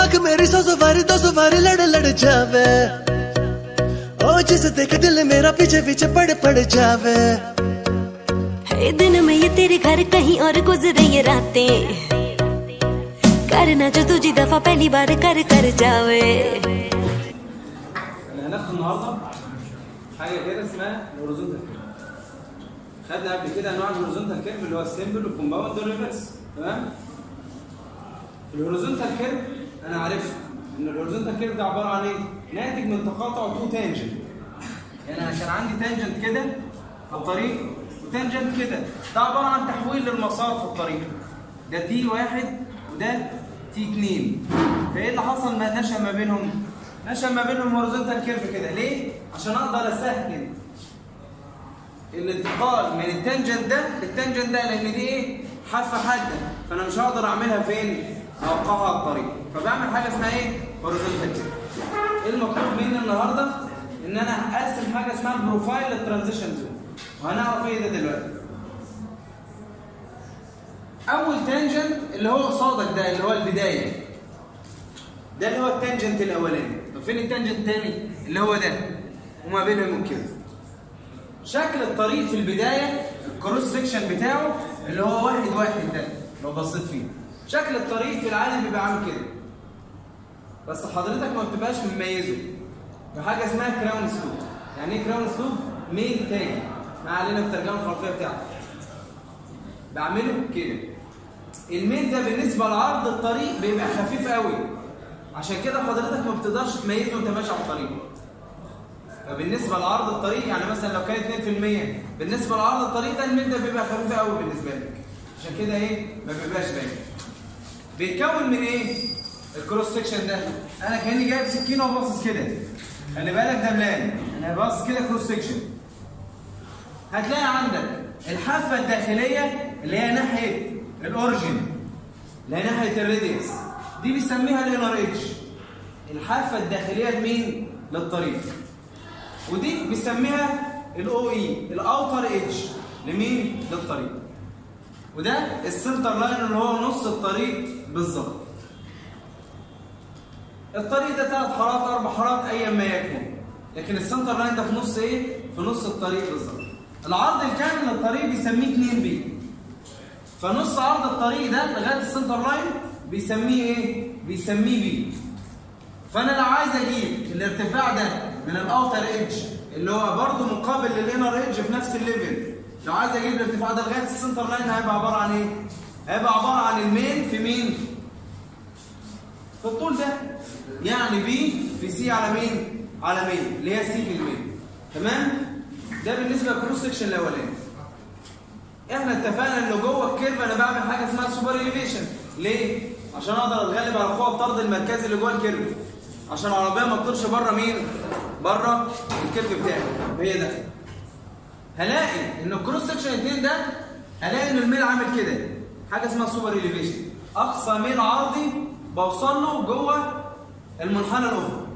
आंख मेरी सौ सवारी दो सवारी लड़ लड़ जावे ओ जिसे देख दिल मेरा पीछे पीछे पड़ पड़ जावे है दिन में ये तेरे घर कहीं और गुजरे ये रातें करना जो तुझी दफा पहली बार कर कर जावे اللي هناخده النهارده حاجه كده اسمها الهوريزونتال كيرف خدنا قبل كده انواع الهوريزونتال كيرف اللي هو السيمبل والكومباوند والريفرس تمام في الهوريزونتال كيرف انا عرفت ان الهوريزونتال كيرف ده عباره عن ايه ناتج من تقاطع تو تانجنت يعني انا كان عندي تانجنت كده في الطريق وتانجنت كده ده عباره عن تحويل للمسار في الطريق ده تي واحد وده تي اتنين فايه اللي حصل ما نشا ما بينهم نشا ما بينهم هوريزونتال كيرف كده ليه عشان اقدر اسهل الانتقال من التانجنت ده للتانجنت ده لان دي ايه حافه حاده فانا مش هقدر اعملها فين اوقعها على الطريق فبعمل حاجه اسمها ايه هوريزونتال كيرف ايه المطلوب مني النهارده ان انا ارسم حاجه اسمها البروفايل للترانزيشن زون وهنعرف ايه ده دلوقتي اول تانجنت اللي هو قصادك ده اللي هو البدايه ده اللي هو التانجنت الاولاني طب فين التانجنت الثاني اللي هو ده وما بينهم الكيرف شكل الطريق في البدايه الكروس سكشن بتاعه اللي هو واحد واحد ده لو بصيت فيه شكل الطريق في العالم بيبقى عامل كده بس حضرتك ما بتبقاش مميزه بحاجه اسمها كراون سلوب يعني ايه كراون سلوب ميل تاني ما علينا بالترجمه الحرفيه بتاعته بعمله كده الميل ده بالنسبه لعرض الطريق بيبقى خفيف قوي عشان كده حضرتك ما بتقدرش تميزه وانت ماشي على الطريق فبالنسبه لعرض الطريق يعني مثلا لو كان 2% بالنسبه لعرض الطريق ده الميل ده بيبقى خفيف قوي بالنسبه لك عشان كده ايه ما بيبقاش باين بيتكون من ايه الكروس سكشن ده انا كاني جايب سكينه وباصص كده خلي بالك ده بلان انا باصص كده كروس سكشن هتلاقي عندك الحافه الداخليه اللي هي ناحيه الاوريجن اللي هي ناحيه الراديوس دي بيسميها الانر ايدج الحافه الداخليه لمين للطريق ودي بيسميها الاو اي الاوتر ايدج لمين للطريق وده السنتر لاين اللي هو نص الطريق بالظبط الطريق ده ثلاث حارات اربع حارات ايا ما يكن لكن السنتر لاين ده في نص ايه في نص الطريق بالظبط العرض الكامل للطريق بيسميه 2 بي فنص عرض الطريق ده لغايه السنتر لاين بيسميه ايه بيسميه بي فانا لو عايز اجيب الارتفاع ده من الاوتر ايدج اللي هو برضه مقابل للانر ايدج في نفس الليفل لو عايز اجيب الارتفاع ده لغايه السنتر لاين هيبقى عباره عن ايه هيبقى عباره عن المين في مين في الطول ده يعني بي في سي على مين على مين اللي هي سي في المين تمام ده بالنسبه للكروس سكشن الاولاني احنا اتفقنا ان جوه الكيرف انا بعمل حاجه اسمها سوبر اليفيشن ليه عشان اقدر اتغلب على قوه الطرد المركزي اللي جوه الكيرف عشان العربيه ما تطيرش بره مين بره الكيرف بتاعي هي ده هلاقي ان الكروس سكشن 2 ده هلاقي ان الميل عامل كده حاجه اسمها سوبر اليفيشن اقصى ميل عرضي بوصل له جوه المنحنى الافقي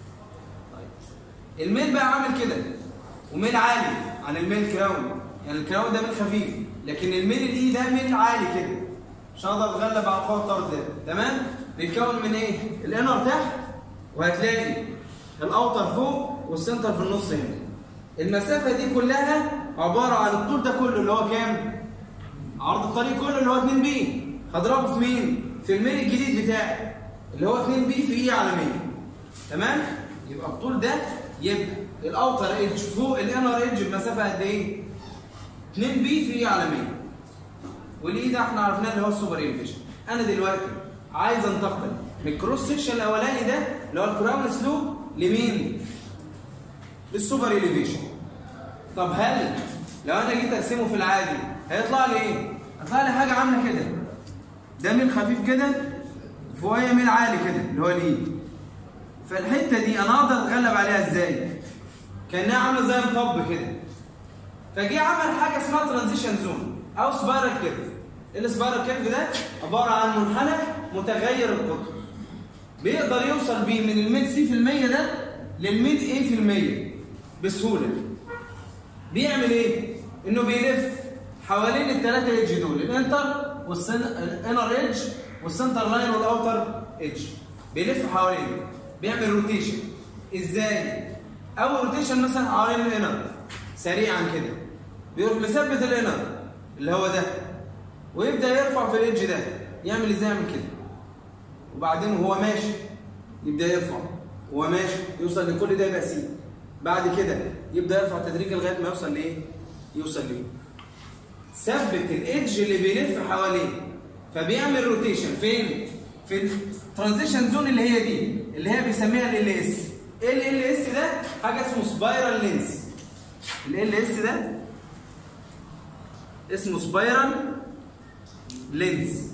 طيب الميل بقى عامل كده وميل عالي عن الميل كراون يعني الكراون ده ميل خفيف لكن الميل الاي ده ميل عالي كده مش هقدر اتغلب على قوه الطرد ده تمام بيتكون من ايه الانر تحت وهتلاقي الاوتر فوق والسنتر في النص هنا المسافه دي كلها عباره عن الطول ده كله اللي هو كام عرض الطريق كله اللي هو 2 بي هضربه في مين في الميل الجديد بتاعي اللي هو 2 بي في اي على 100 تمام يبقى الطول ده يبقى الاوتر ايدج فوق الانر ايدج بمسافه قد ايه 2 بي في اي على 100 والاي ده احنا عرفناه اللي هو السوبر اليفيشن انا دلوقتي عايز انتقل من الكروس سكشن الاولاني ده اللي هو الكراون سلوب لمين للسوبر اليفيشن طب هل لو انا جيت ارسمه في العادي هيطلع لي ايه هيطلع لي حاجه عامله كده ده ميل خفيف كده فوقيه ميل عالي كده اللي هو الاي فالحته دي انا اقدر اتغلب عليها ازاي كانها عامله زي مطب كده فجي عمل حاجه اسمها ترانزيشن زون او سبايرال كيرف السبايرال كيرف ده عباره عن منحنى متغير القطر بيقدر يوصل بيه من الميد سي في المية ده للميد ايه في المية بسهوله بيعمل ايه انه بيلف حوالين الثلاثه ايدج دول الانتر والانر ايدج والسنتر لاين والاوتر ايدج بيلف حوالينه بيعمل روتيشن ازاي اول روتيشن مثلا حوالين الانر سريعا كده بيروح مثبت الانر اللي هو ده ويبدا يرفع في الايدج ده يعمل ازاي يعمل كده وبعدين وهو ماشي يبدا يرفع وهو ماشي يوصل لكل ده يبقى سي بعد كده يبدا يرفع تدريجيا لغايه ما يوصل لايه يوصل ليه ثبت الايدج اللي بيلف حواليه فبيعمل روتيشن فين في الترانزيشن زون اللي هي دي اللي هي بيسميها ال اس ايه ال اس ده حاجه اسمه سبايرال لينس ال اس ده اسمه سبايرال لينس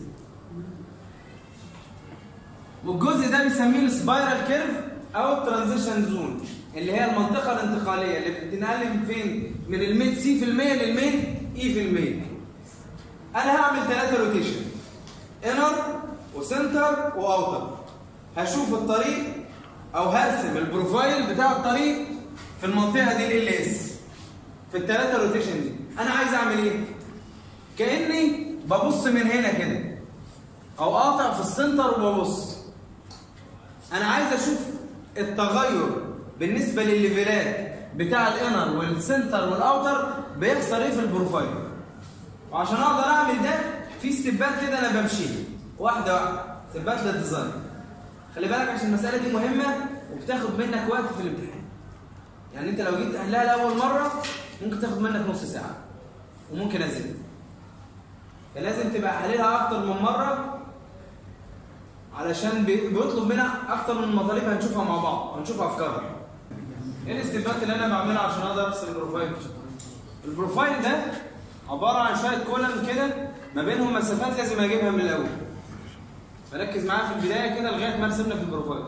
والجزء ده بنسميه السبايرال كيرف او الترانزيشن زون اللي هي المنطقه الانتقاليه اللي بتنقل من فين من الميد سي في المية للميد اي في المية انا هعمل ثلاثه روتيشن انر وسنتر واوتر هشوف الطريق او هرسم البروفايل بتاع الطريق في المنطقه دي ال اس في الثلاثه روتيشن دي انا عايز اعمل ايه كاني ببص من هنا كده او قاطع في السنتر وببص انا عايز اشوف التغير بالنسبه للليفلات بتاع الانر والسنتر والاوتر بيحصل ايه في البروفايل وعشان اقدر اعمل ده في ستيبات كده انا بمشيها واحده واحده ستيبات للديزاين خلي بالك عشان المساله دي مهمه وبتاخد منك وقت في الامتحان يعني انت لو جيت تحلها لاول مره ممكن تاخد منك نص ساعه وممكن ازيد فلازم تبقى حللها اكتر من مره علشان بي- بيطلب منها اكتر من مطالب هنشوفها مع بعض هنشوف افكارها ايه الاستيبات اللي انا بعملها عشان اقدر ارسم البروفايل البروفايل ده عباره عن شويه كولم كده ما بينهم مسافات لازم اجيبها من الاول فركز معايا في البدايه كده لغايه ما ارسم لك البروفايل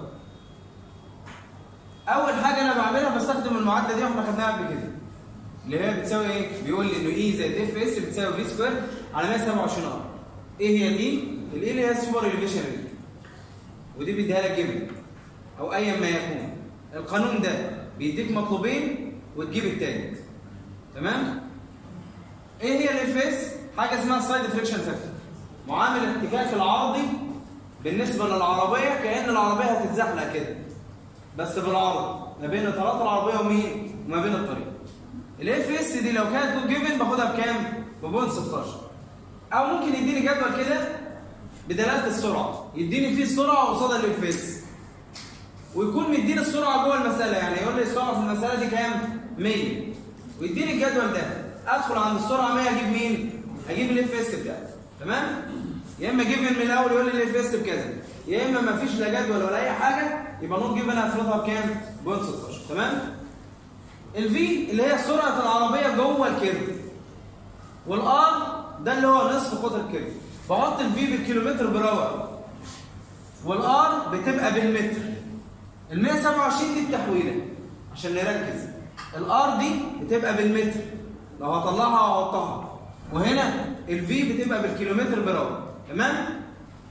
اول حاجه انا بعملها بستخدم المعادله دي واحنا خدناها قبل كده اللي هي بتساوي ايه بيقول لي انه اي زائد اف اس بتساوي في سكوير على 127 ار ايه هي الاي الاي اللي هي السوبر اليفيشن ريت ودي بيديها لك جيفن او ايا ما يكون القانون ده بيديك مطلوبين وتجيب التالت تمام ايه هي الاف اس حاجه اسمها سايد فريكشن فاكتور معامل الاحتكاك العرضي بالنسبه للعربيه كان العربيه هتتزحلق كده بس بالعرض ما بين اطارات العربيه ومين وما بين الطريق الاف اس دي لو كانت نوت جيفن باخدها بكام ببوينت 16 او ممكن يديني جدول كده بدلاله السرعه يديني فيه السرعه قصاد الاف اس ويكون مديني السرعه جوه المساله يعني يقول لي السرعه في المساله دي كام 100 ويديني الجدول ده ادخل عند السرعه 100 اجيب مين اجيب الاف اس بتاعي تمام يا اما جيفن من الاول يقول لي الاف اس بكذا يا اما ما فيش لا جدول ولا اي حاجه يبقى نوت جيفن هفرضها بكام بوينت 16 تمام الفي اللي هي سرعه العربيه جوه الكيرف والار ده اللي هو نصف قطر الكيرف بحط الفي بالكيلومتر بر اور والار بتبقى بالمتر ال 127 دي التحويله عشان نركز الار دي بتبقى بالمتر لو هطلعها واحطها وهنا الفي بتبقى بالكيلومتر بر اور تمام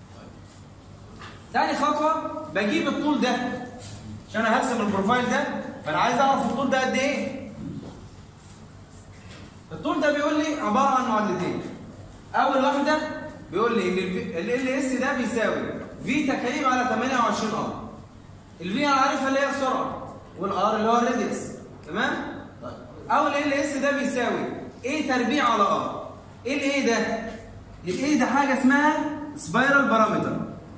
تاني خطوه بجيب الطول ده عشان انا هرسم البروفايل ده فانا عايز اعرف الطول ده قد ايه الطول ده بيقول لي عباره عن معادلتين اول واحده بيقول لي ان ال اس ده بيساوي في تكعيب على 28 ار الفي انا عارفها اللي هي السرعه والار اللي هو الراديوس تمام طيب او ال اس ده بيساوي ايه تربيع على ار ايه الايه ده الايه ده حاجه اسمها سبايرال بارامتر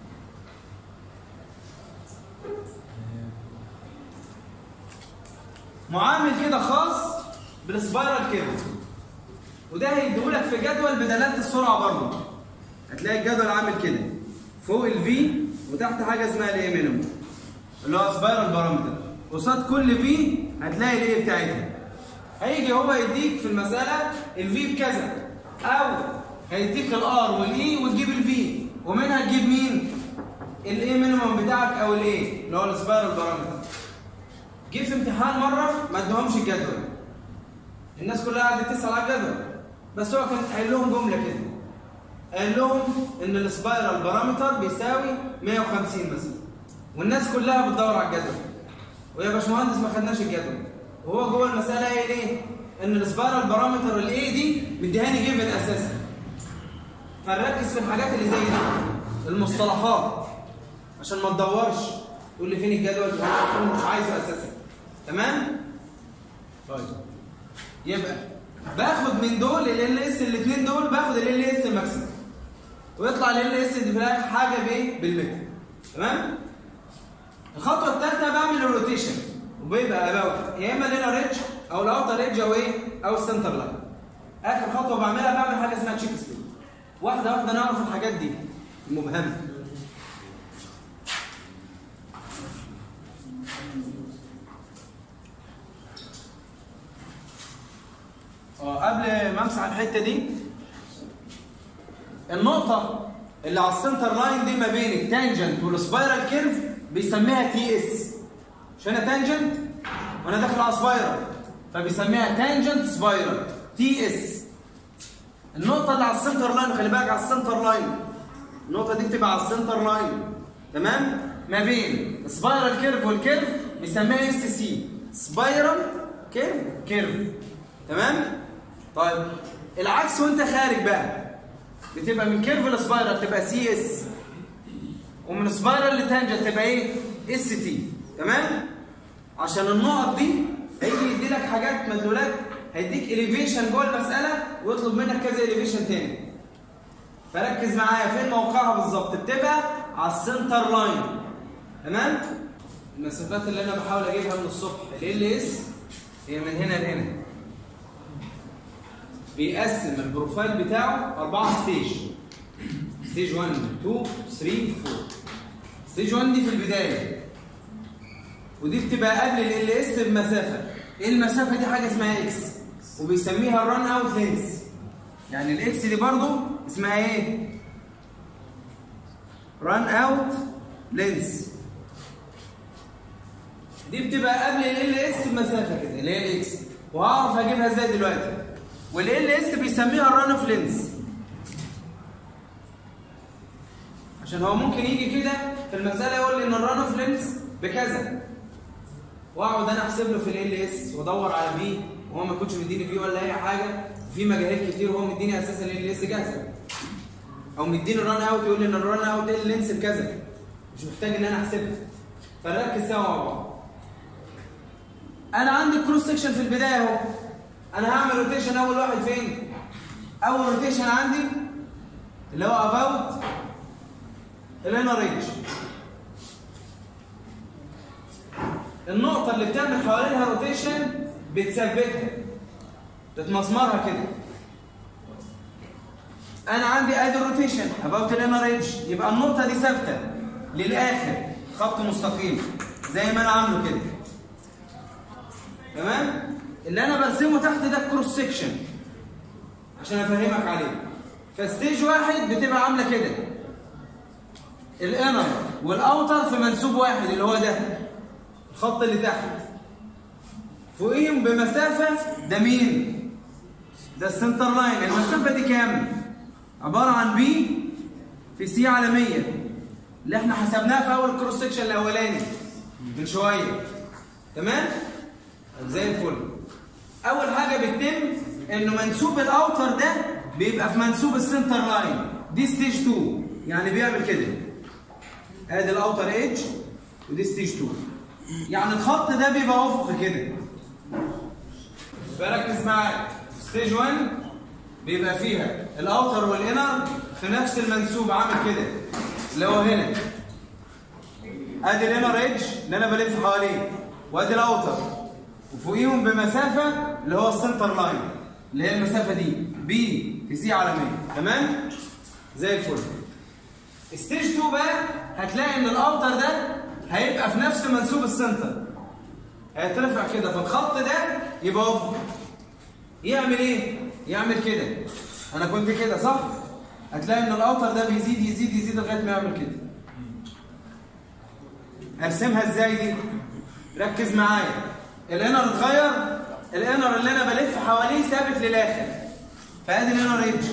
معامل كده خاص بالسبايرال كيرف وده هيديهولك في جدول بدلاله السرعه برضه هتلاقي الجدول عامل كده فوق الفي وتحت حاجه اسمها الاي مينيمم اللي هو سبايرال بارامتر قصاد كل في هتلاقي الايه بتاعتها هيجي هو يديك في المساله الفي بكذا او هيديك الار والاي وتجيب الفي ومنها تجيب مين الاي مينيمم بتاعك او الايه اللي هو السبايرال بارامتر جه في امتحان مره ما ادهمش الجدول الناس كلها قعدت تسال على الجدول بس هو كان قايل لهم جمله كده قال لهم ان السبايرال بارامتر بيساوي 150 مثلا والناس كلها بتدور على الجدول ويا باشمهندس ما خدناش الجدول وهو جوه المساله قايل ايه ان السبايرال بارامتر الاي دي مديهاني جيفن اساسا فنركز في الحاجات اللي زي دي المصطلحات عشان ما تدورش تقول لي فين الجدول انا مش عايزه اساسا تمام طيب يبقى باخد من دول ال اس الاثنين دول باخد ال اس الماكسيمم ويطلع ال اس دي في الاخر حاجه بايه بالمتر تمام الخطوه الثالثه بعمل الروتيشن وبيبقى اباوت يا اما لينا ريدج او الاوتر ريدج او ايه او السنتر لاين اخر خطوه بعملها بعمل حاجه اسمها تشيك سبيد واحده واحده نعرف الحاجات دي المبهمه اه قبل ما امسح الحته دي النقطه اللي على السنتر لاين دي ما بين التانجنت والسبايرال كيرف بيسميها تي اس مش انا تانجنت وانا داخل على سبايرال فبيسميها تانجنت سبايرال تي اس النقطه اللي على السنتر لاين خلي بالك على السنتر لاين النقطه دي بتبقى على السنتر لاين تمام ما بين سبايرال كيرف والكيرف بيسميها اس سي سبايرال كيرف كيرف تمام طيب العكس وانت خارج بقى بتبقى من كيرف لسبايرال تبقى سي اس ومن سبايرال لتانجنت تبقى ايه اس تي تمام عشان النقط دي هيجي يدي لك حاجات مدلولات هيديك اليفيشن جوه المساله ويطلب منك كذا اليفيشن تاني فركز معايا فين موقعها بالظبط بتبقى على السنتر لاين تمام المسافات اللي انا بحاول اجيبها من الصبح ال اس هي من هنا لهنا بيقسم البروفايل بتاعه أربعة ستيج ستيج 1 2 3 4 ستيج 1 دي في البداية ودي بتبقى قبل ال اس بمسافة ايه المسافة دي حاجة اسمها اكس وبيسميها الران اوت لينس يعني الاكس دي برضو اسمها ايه ران اوت لينس دي بتبقى قبل ال اس بمسافة كده اللي هي الاكس وهعرف اجيبها ازاي دلوقتي والال اس بيسميها الران اوف لينس عشان هو ممكن يجي كده في المساله يقول لي ان الران اوف لينس بكذا واقعد انا احسب له في ال اس وادور على في وهو ما يكونش مديني في ولا اي حاجه في مجاهيل كتير وهو مديني اساسا ال اس جاهزه او مديني الران اوت يقول لي ان الران اوت اللينس بكذا مش محتاج ان انا احسبها فنركز سوا مع بعض انا عندي كروس سكشن في البدايه اهو انا هعمل روتيشن اول واحد فين اول روتيشن عندي اللي هو اباوت الانر رينج النقطة اللي بتعمل حواليها روتيشن بتثبتها بتمسمرها كده انا عندي ادي الروتيشن اباوت الانر رينج يبقى النقطة دي ثابتة للاخر خط مستقيم زي ما انا عامله كده تمام اللي انا برسمه تحت ده الكروس سكشن عشان افهمك عليه فستيج واحد بتبقى عامله كده الانر والاوتر في منسوب واحد اللي هو ده الخط اللي تحت فوقيهم بمسافه ده مين ده السنتر لاين المسافه دي كام عباره عن بي في سي على 100 اللي احنا حسبناها في اول الكروس سكشن الاولاني من شويه تمام زي الفل اول حاجه بتتم انه منسوب الاوتر ده بيبقى في منسوب السنتر لاين دي ستيج 2 يعني بيعمل كده ادي الاوتر ايدج ودي ستيج 2 يعني الخط ده بيبقى افقي كده فركز معايا ستيج 1 بيبقى فيها الاوتر والانر في نفس المنسوب عامل كده اللي هو هنا ادي الانر ايدج اللي انا بلف حواليه وادي الاوتر وفوقيهم بمسافة اللي هو السنتر لاين اللي هي المسافة دي بي في سي على 100 تمام؟ زي الفل ستيج 2 بقى هتلاقي ان الاوتر ده هيبقى في نفس منسوب السنتر هيترفع كده فالخط ده يبقى افقي يعمل ايه؟ يعمل كده انا كنت كده صح؟ هتلاقي ان الاوتر ده بيزيد يزيد يزيد لغايه ما يعمل كده ارسمها ازاي دي؟ ركز معايا الانر اتغير الانر اللي انا بلف حواليه ثابت للاخر فادي الانر ايدج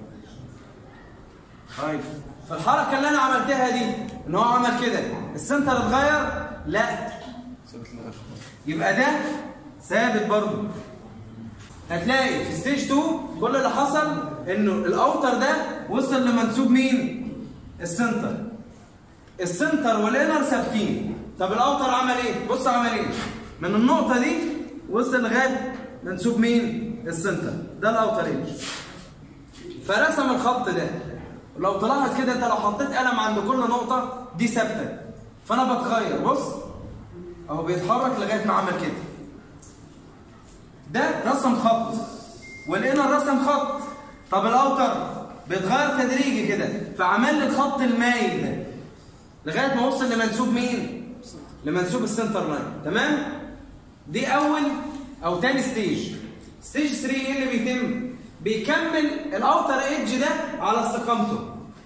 طيب فالحركه اللي انا عملتها دي ان هو عمل كده السنتر اتغير لا يبقى ده ثابت برضه هتلاقي في ستيج 2 كل اللي حصل انه الاوتر ده وصل لمنسوب مين السنتر السنتر والانر ثابتين طب الاوتر عمل ايه بص عمل ايه من النقطه دي وصل لغايه منسوب مين السنتر ده الاوتر ايدج فرسم الخط ده لو تلاحظ كده انت لو حطيت قلم عند كل نقطه دي ثابته فانا بتغير بص اهو بيتحرك لغايه ما عمل كده ده رسم خط والانر رسم خط طب الاوتر بيتغير تدريجي كده فعمل لي الخط المايل ده لغايه ما وصل لمنسوب مين لمنسوب السنتر لاين تمام دي اول او تاني ستيج ستيج 3 ايه اللي بيتم بيكمل الاوتر ايدج ده على استقامته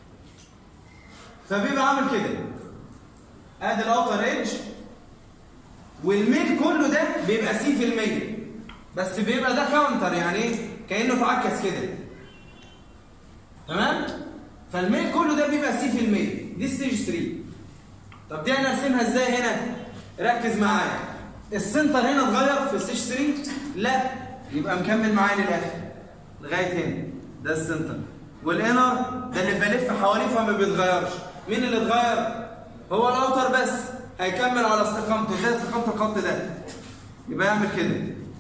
فبيبقى عامل كده ادي الاوتر ايدج والميل كله ده بيبقى سي في المية بس بيبقى ده كاونتر يعني ايه كانه اتعكس كده تمام فالميل كله ده بيبقى سي في المية دي ستيج 3 طب دي انا ارسمها ازاي هنا ركز معايا السنتر هنا اتغير في ستيج 3 لا يبقى مكمل معايا للاخر لغايه هنا ده السنتر والانر ده اللي بلف حواليه فما بيتغيرش مين اللي اتغير هو الاوتر بس هيكمل على استقامته زي استقامه الخط ده يبقى يعمل كده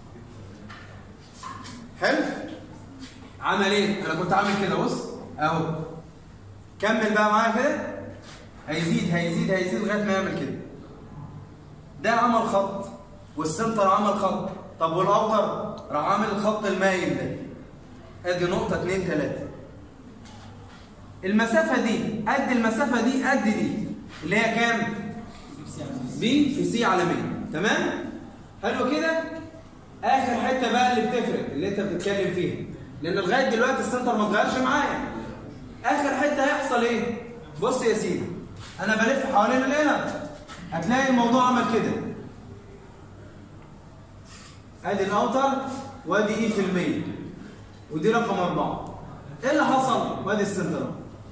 حلو عمل ايه انا كنت عامل كده بص اهو كمل بقى معايا كده هيزيد هيزيد هيزيد لغايه ما يعمل كده ده عمل خط والسنتر عمل خط طب والاوتر راح عامل الخط المايل ده ادي نقطه 2 3 المسافه دي قد المسافه دي قد دي اللي هي كام بي في سي على 100 تمام حلو كده اخر حته بقى اللي بتفرق اللي انت بتتكلم فيها لان لغايه دلوقتي السنتر ما اتغيرش معايا اخر حته هيحصل ايه بص يا سيدي انا بلف حوالين الانر هتلاقي الموضوع عمل كده ادي الاوتر وادي اي في المية ودي رقم أربعة ايه اللي حصل وادي السنتر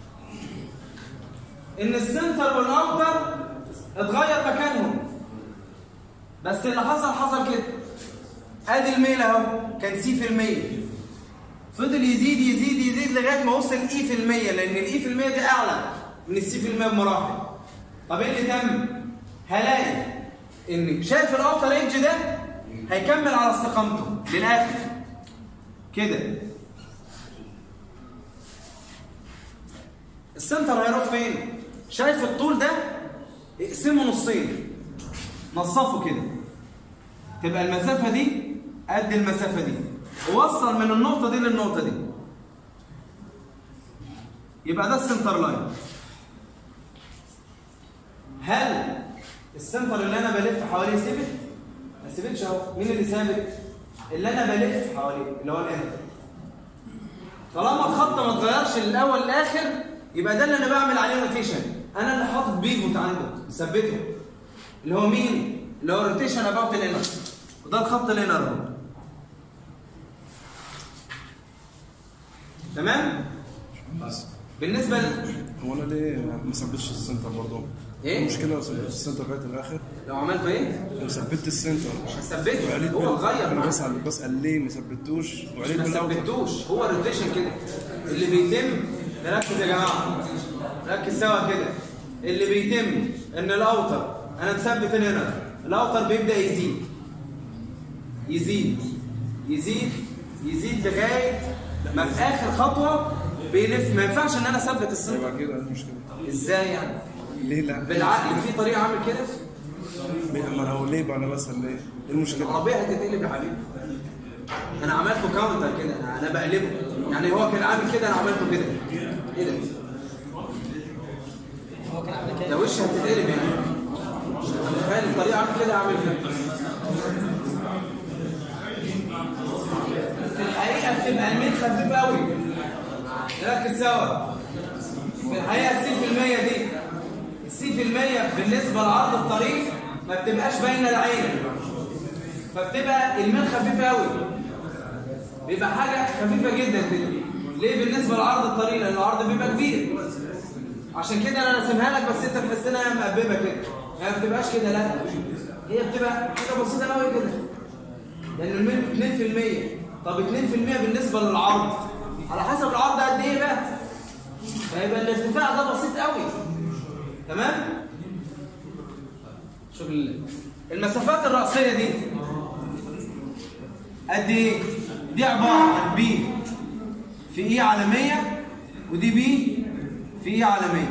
ان السنتر والاوتر اتغير مكانهم بس اللي حصل حصل كده ادي الميل اهو كان سي في المية فضل يزيد يزيد يزيد لغايه ما وصل اي في المية لان الاي في المية دي اعلى من السي في المية بمراحل طب ايه اللي تم هلاقي ان شايف الاوتر ايدج ده هيكمل على استقامته للاخر كده السنتر هيروح فين شايف الطول ده اقسمه نصين نصفه كده تبقى المسافه دي قد المسافه دي ووصل من النقطه دي للنقطه دي يبقى ده السنتر لاين هل السنتر اللي انا بلف حواليه ثابت ما ثبتش اهو مين اللي ثابت اللي انا بلف حواليه اللي هو الانر طالما الخط ما اتغيرش للاول للاخر يبقى ده اللي انا بعمل عليه روتيشن انا اللي حاطط بيفوت عنده مثبته اللي هو مين اللي هو روتيشن اباوت الانر وده الخط الانر اهو تمام بالنسبه ل... هو انا ليه ما ثبتش السنتر برضه؟ إيه؟ المشكله لو ثبتت السنتر لغايه الاخر لو عملته ايه لو ثبتت السنتر ثبته وعليت هو بال- اتغير انا معاك. بسال بسال ليه ما ثبتوش وعليت ما بالاوتر ثبتوش هو روتيشن كده اللي بيتم نركز يا جماعه ركز سوا كده اللي بيتم ان الاوتر انا مثبت الانر الاوتر بيبدا يزيد يزيد يزيد يزيد لغايه ما في اخر خطوه بيلف ما ينفعش ان انا اثبت السنتر يبقى كده المشكله ازاي يعني ليه لا بالعقل في طريقه اعمل كده ليه ما انا هو ليه بقى انا بسال ليه؟ ايه المشكله؟ العربيه هتتقلب يا حبيبي انا عملته كاونتر كده انا انا بقلبه يعني هو كان عامل كده انا عملته كده ايه ده ده وش هتتقلب يعني تخيل الطريقه عامل كده اعمل كده في الحقيقه بتبقى الميل خفيف قوي نركز سوا في الحقيقه السي في المية دي السي في المية بالنسبه لعرض الطريق ما بتبقاش باينه العين فبتبقى الميل خفيف قوي بيبقى حاجه خفيفه جدا كده ليه بالنسبه لعرض الطريق لان العرض بيبقى كبير عشان كده انا راسمها لك بس انت تحس انها مقببه كده هي ما بتبقاش كده لا هي بتبقى حاجه بسيطه قوي كده لان الميل 2% طب 2% بالنسبه للعرض على حسب العرض قد ايه بقى فيبقى الارتفاع ده بسيط قوي تمام شوف ال- المسافات الرأسية دي قد ايه دي عبارة عن بي في اي على 100 ودي بي في اي على 100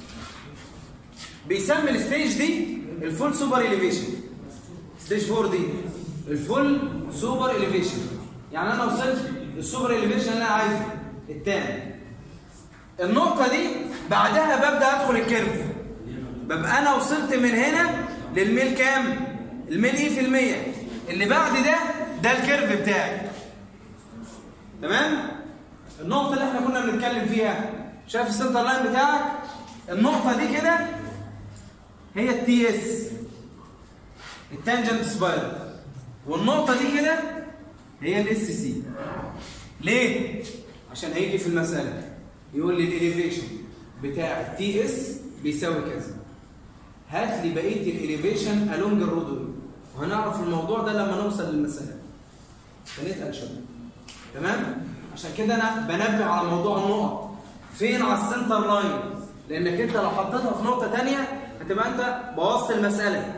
بيسمي الستيج دي الفول سوبر اليفيشن ستيج 4 دي الفول سوبر اليفيشن يعني انا وصلت للسوبر اليفيشن اللي انا عايزه التام النقطة دي بعدها ببدأ ادخل الكيرف ببقى انا وصلت من هنا للميل كام الميل ايه في المية اللي بعد ده ده الكيرف بتاعي تمام النقطة اللي احنا كنا بنتكلم فيها شايف السنتر لاين بتاعك النقطة دي كده هي التي اس التانجنت سبايرال والنقطة دي كده هي الاس سي ليه؟ عشان هيجي في المسألة يقول لي الاليفيشن بتاع التي اس بيساوي كذا هات لي بقية الاليفيشن الونج الرودوي وهنعرف الموضوع ده لما نوصل للمسألة هنتقل شوية تمام؟ عشان كده انا بنبه على موضوع النقط فين على السنتر لاين لانك انت لو حطيتها في نقطة تانية هتبقى انت بوظت المسألة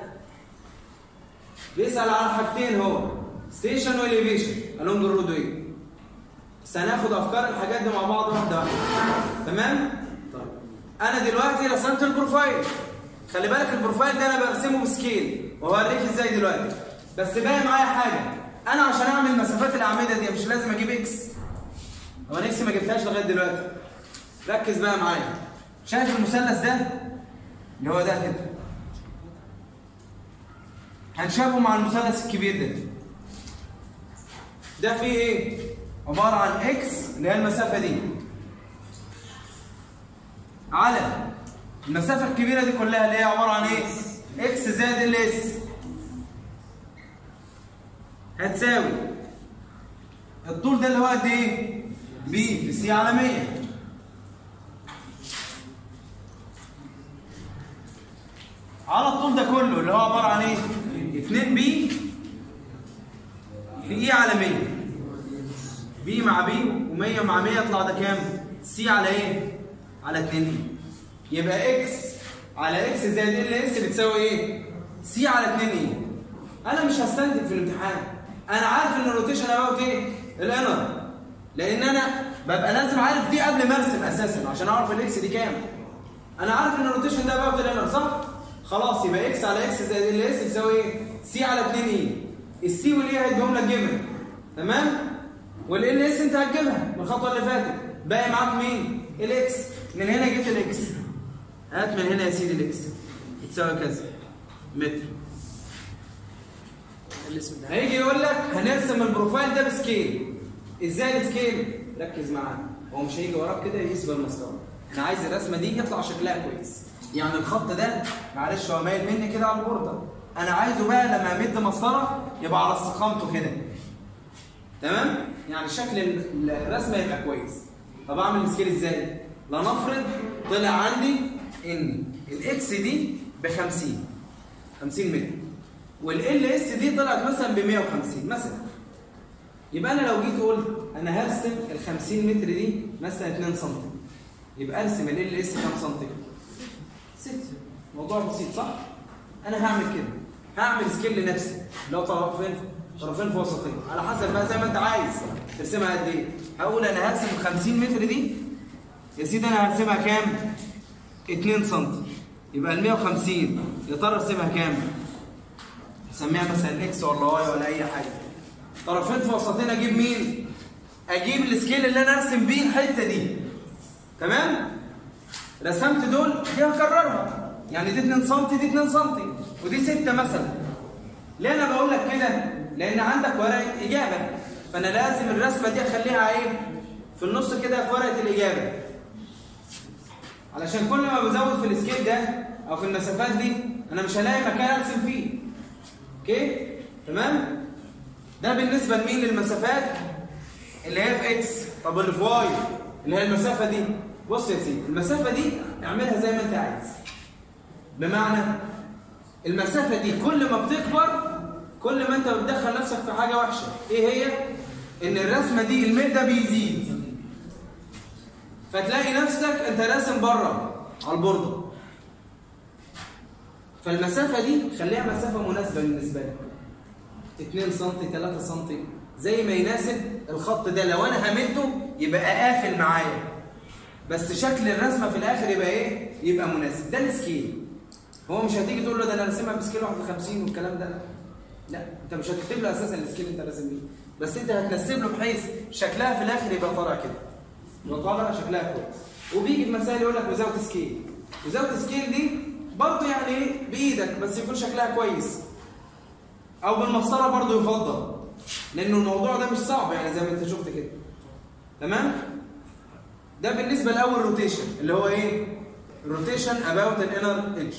بيسأل على حاجتين هو ستيشن واليفيشن along الرود واي بس هناخد افكار الحاجات دي مع بعض واحده واحده تمام طيب انا دلوقتي رسمت البروفايل خلي بالك البروفايل ده انا برسمه بسكيل وهوريك ازاي دلوقتي بس باقي معايا حاجه انا عشان اعمل مسافات الاعمده دي مش لازم اجيب اكس هو انا اكس ما جبتهاش لغايه دلوقتي ركز بقى معايا شايف المثلث ده اللي هو ده كده هنشابه مع المثلث الكبير ده ده فيه ايه عباره عن اكس اللي هي المسافه دي على المسافه الكبيره دي كلها اللي هي عباره عن ايه اكس زائد ال اس هتساوي الطول ده اللي هو قد ايه بي في سي على 100 على الطول ده كله اللي هو عباره عن ايه 2 بي في ايه على 100 بي مع بي و100 مع 100 يطلع ده كام سي على ايه على 2 اي يبقى اكس على اكس زائد ال اس بتساوي ايه سي على 2 اي انا مش هستنتج في الامتحان انا عارف ان الروتيشن اباوت ايه الانر لان انا ببقى لازم عارف دي قبل ما ارسم اساسا عشان اعرف الاكس دي كام انا عارف ان الروتيشن ده اباوت الانر صح خلاص يبقى اكس على اكس زائد ال اس بتساوي ايه سي على 2 اي السي والاي هيديهم لك جيفن تمام والال اس انت هتجيبها من الخطوه اللي فاتت باقي معاك مين الاكس من هنا جبت الاكس هات من هنا يا سيدي الاكس بتساوي كذا متر الاسم ده هيجي يقول لك هنرسم البروفايل ده بسكيل ازاي السكيل ركز معايا هو مش هيجي وراك كده يقيس بالمسطره انا عايز الرسمه دي يطلع شكلها كويس يعني الخط ده معلش هو مايل مني كده على البورده انا عايزه بقى لما امد مسطره يبقى على استقامته كده تمام يعني شكل ال- الرسمه يبقى كويس طب اعمل السكيل ازاي لنفرض طلع عندي ان الاكس دي ب 50 50 متر والال اس دي طلعت مثلا ب 150 مثلا يبقى انا لو جيت قلت انا هرسم ال 50 متر دي مثلا 2 سم يبقى ارسم ال اس كام سم 6 موضوع بسيط صح انا هعمل كده هعمل سكيل لنفسي اللي هو طرفين طرفين في وسطين على حسب بقى زي ما انت عايز ترسمها قد ايه هقول انا هرسم 50 متر دي يا سيدي انا هرسمها كام 2 سم يبقى ال 150 يا ترى ارسمها كام اسميها مثلا اكس ولا واي ولا اي حاجه طرفين في وسطين اجيب مين اجيب السكيل اللي انا ارسم بيه الحته دي تمام رسمت دول دي هكررها يعني دي 2 سم دي 2 سم ودي 6 مثلا ليه انا بقول لك كده لان عندك ورقه اجابه فانا لازم الرسمه دي اخليها ايه في النص كده في ورقه الاجابه علشان كل ما بزود في السكيل ده او في المسافات دي انا مش هلاقي مكان ارسم فيه اوكي تمام ده بالنسبه لمين للمسافات اللي هي في اكس طب اللي في واي اللي هي المسافه دي بص يا سيدي المسافه دي اعملها زي ما انت عايز بمعنى المسافه دي كل ما بتكبر كل ما انت بتدخل نفسك في حاجه وحشه ايه هي ان الرسمه دي الميل ده بيزيد فتلاقي نفسك انت راسم بره على البورده فالمسافه دي خليها مسافه مناسبه بالنسبه لك 2 سم 3 سم زي ما يناسب الخط ده لو انا هملته يبقى قافل معايا بس شكل الرسمه في الاخر يبقى ايه يبقى مناسب ده السكيل هو مش هتيجي تقول له ده انا راسمها بسكيل 51 والكلام ده لا لا انت مش هتكتب له اساسا السكيل اللي انت راسم بيه بس انت هتنسب له بحيث شكلها في الاخر يبقى طالع كده يبقى طالع شكلها كويس وبيجي في مسائل يقول لك وزاوت سكيل وزاوت سكيل دي برضه يعني ايه بايدك بس يكون شكلها كويس او بالمسطره برضه يفضل لانه الموضوع ده مش صعب يعني زي ما انت شفت كده تمام ده بالنسبه لاول روتيشن اللي هو ايه روتيشن اباوت الانر ايدج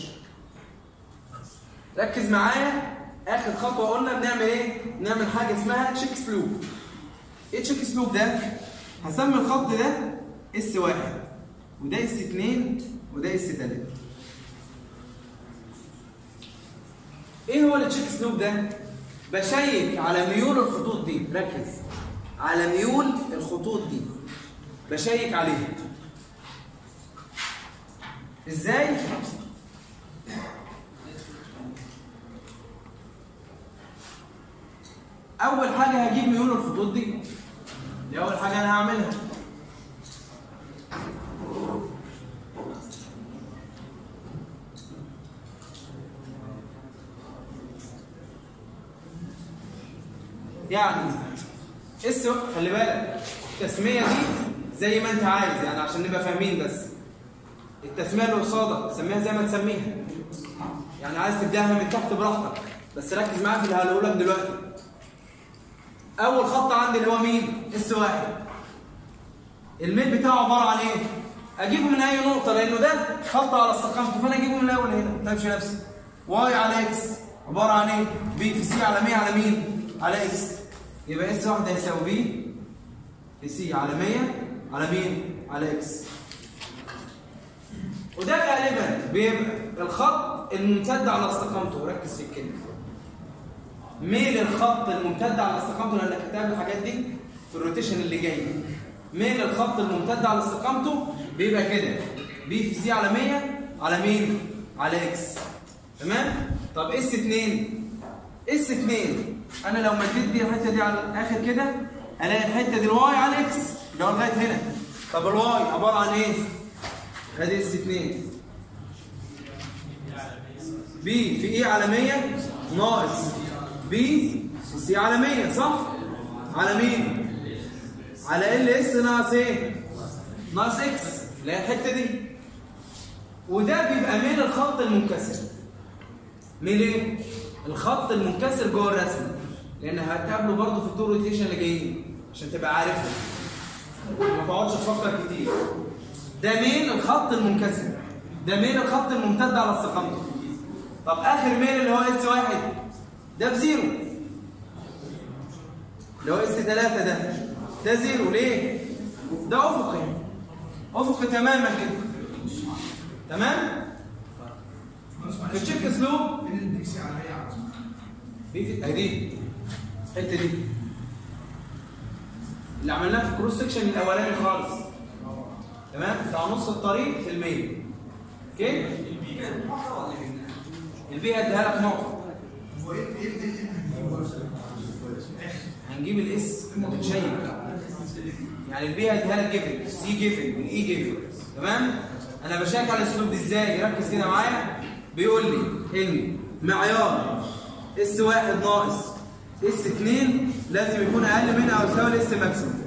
ركز معايا اخر خطوه قلنا بنعمل ايه بنعمل حاجه اسمها تشيك سلوب ايه تشيك سلوب ده هسمي الخط ده اس واحد وده اس اتنين وده اس تلاته ايه هو التشيك سلوب ده بشيك على ميول الخطوط دي ركز على ميول الخطوط دي بشيك عليها ازاي اول حاجه هجيب ميول الخطوط دي دي اول حاجه انا هعملها يعني اس خلي بالك التسميه دي زي ما انت عايز يعني عشان نبقى فاهمين بس التسميه اللي قصادك سميها زي ما تسميها يعني عايز تبداها من تحت براحتك بس ركز معايا في اللي هقوله لك دلوقتي اول خط عندي اللي هو مين اس واحد الميل بتاعه عباره عن ايه اجيبه من اي نقطه لانه ده خط على استقامته فانا اجيبه من الاول هنا ما تمشي نفسي واي على اكس عباره عن ايه بي في سي على 100 على مين على اكس يبقى اس واحد هيساوي بي في سي على 100 على مين على اكس وده غالبا بيبقى الخط الممتد على استقامته ركز في الكلمه ميل الخط الممتد على استقامته لانك هتعمل الحاجات دي في الروتيشن اللي جاي ميل الخط الممتد على استقامته بيبقى كده بي في سي على 100 على مين على اكس تمام طب اس 2 اس 2 انا لو مديت بي الحته دي على الاخر كده الاقي الحته دي الواي على اكس اللي هو لغايه هنا طب الواي عباره عن ايه ادي اس 2 بي في ايه على 100 ناقص بي في سي على 100 صح على مين على ال اس ناقص ايه ناقص اكس اللي هي الحته دي وده بيبقى ميل الخط المنكسر ميل ايه الخط المنكسر جوه الرسم لان هتقابله برضه في التور روتيشن اللي جايين عشان تبقى عارفها ما تقعدش تفكر كتير ده ميل الخط المنكسر ده ميل الخط الممتد على استقامته طب اخر ميل اللي هو اس واحد ده بزيرو اللي هو اس 3 ده ده زيرو ليه؟ ده افقي افقي تماما كده تمام؟ في التشيك اسلوب في في اهي الحته دي اللي عملناها في الكروس سكشن الاولاني خالص تمام؟ بتاع نص الطريق في الميل اوكي؟ البي هديها لك نقطه هنجيب الاس بتشيك يعني البي هديها لك جيفن سي جيفن والاي جيفن تمام انا بشيك على الاسلوب ده ازاي ركز كده معايا بيقول لي ان معيار اس واحد ناقص اس 2 لازم يكون اقل من او يساوي الاس ماكسيمم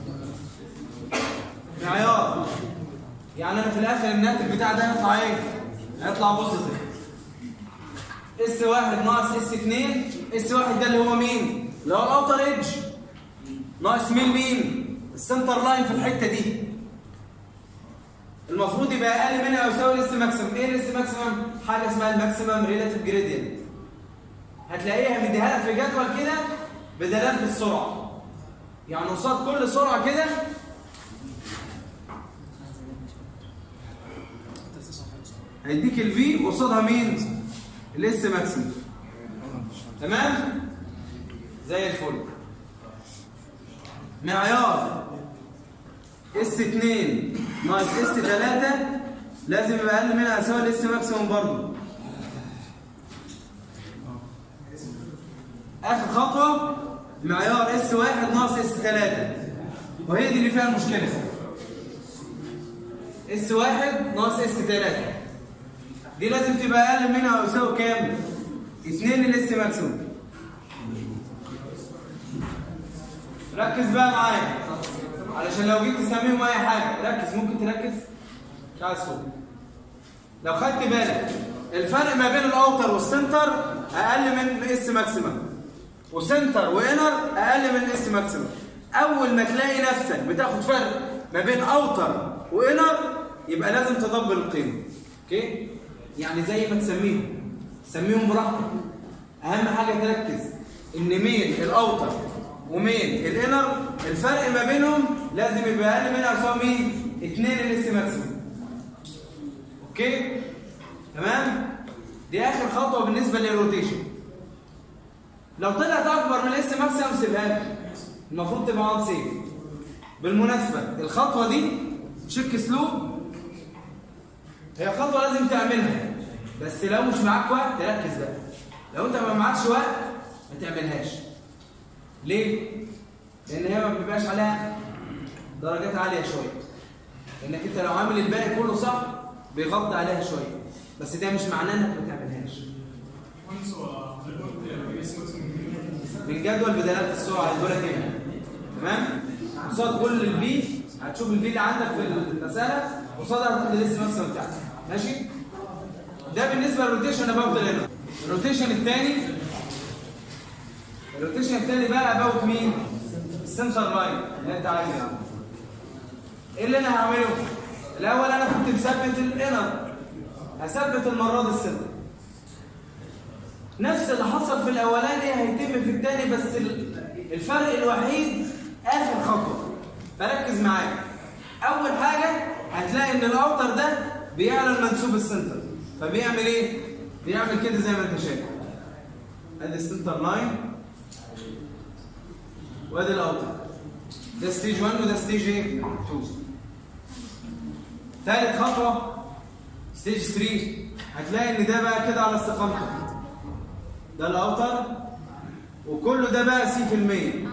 معيار يعني انا في الاخر الناتج بتاع ده هيطلع ايه؟ هيطلع بوزيتيف اس واحد ناقص اس 2 اس واحد ده اللي هو مين؟ اللي هو الاوتر ايدج ناقص مين مين؟ السنتر لاين في الحته دي المفروض يبقى اقل منها او يساوي الاس ماكسيمم ايه الاس ماكسيمم؟ حاجه اسمها الماكسيمم ريلاتيف جريدينت هتلاقيها مديها لك في جدول كده بدلاله السرعه يعني قصاد كل سرعه كده هيديك الفي قصادها مين؟ الاس ماكسيمم تمام؟ زي الفل معيار اس 2 ناقص اس 3 لازم يبقى اقل منها يساوي الاس ماكسيموم برضه اخر خطوه معيار اس واحد ناقص اس 3 وهي دي اللي فيها المشكله اس واحد ناقص اس 3 دي لازم تبقى اقل منها او يساوي كام 2 الاس ماكسيموم ركز بقى معايا علشان لو جيت تسميهم اي حاجه ركز ممكن تركز مش عايز صوت لو خدت بالك الفرق ما بين الاوتر والسنتر اقل من اس ماكسيمم وسنتر وانر اقل من اس ماكسيمم اول ما تلاقي نفسك بتاخد فرق ما بين اوتر وانر يبقى لازم تدبر القيمه اوكي يعني زي ما تسميهم سميهم براحتك اهم حاجه تركز ان مين الاوتر ومين الانر الفرق ما بينهم لازم يبقى اقل من او يساوي مين 2 الاس ماكسيمم اوكي تمام دي اخر خطوه بالنسبه للروتيشن لو طلعت اكبر من الاس ماكسيمم سيبها لي المفروض تبقى اون سيف بالمناسبه الخطوه دي تشيك سلوب هي خطوه لازم تعملها بس لو مش معاك وقت تركز بقى لو انت ما معكش وقت ما تعملهاش ليه لان هي ما بيبقاش عليها درجات عاليه شويه انك انت لو عامل الباقي كله صح بيغطي عليها شويه بس ده مش معناه انك ما تعملهاش من جدول بدلات السرعه هيقول لك هنا تمام قصاد كل البي هتشوف البي اللي عندك في المساله قصادها هتاخد الاس ماكسيمم بتاعتك ماشي ده بالنسبه للروتيشن انا بفضل هنا الروتيشن الثاني الروتيشن الثاني بقى اباوت مين السنتر لاين اللي انت عايزه ايه اللي انا هعمله الاول انا كنت مثبت الانر هثبت المره دي السنتر نفس اللي حصل في الاولاني هيتم في الثاني بس الفرق الوحيد اخر خطوه فركز معايا اول حاجه هتلاقي ان الاوتر ده بيعلى منسوب السنتر فبيعمل ايه بيعمل كده زي ما انت شايف ادي السنتر لاين وادي الاوتر ده ستيج 1 وده ستيج ايه 2 ثالث خطوه ستيج 3 هتلاقي ان ده بقى كده على استقامته ده الاوتر وكله ده بقى سي في المية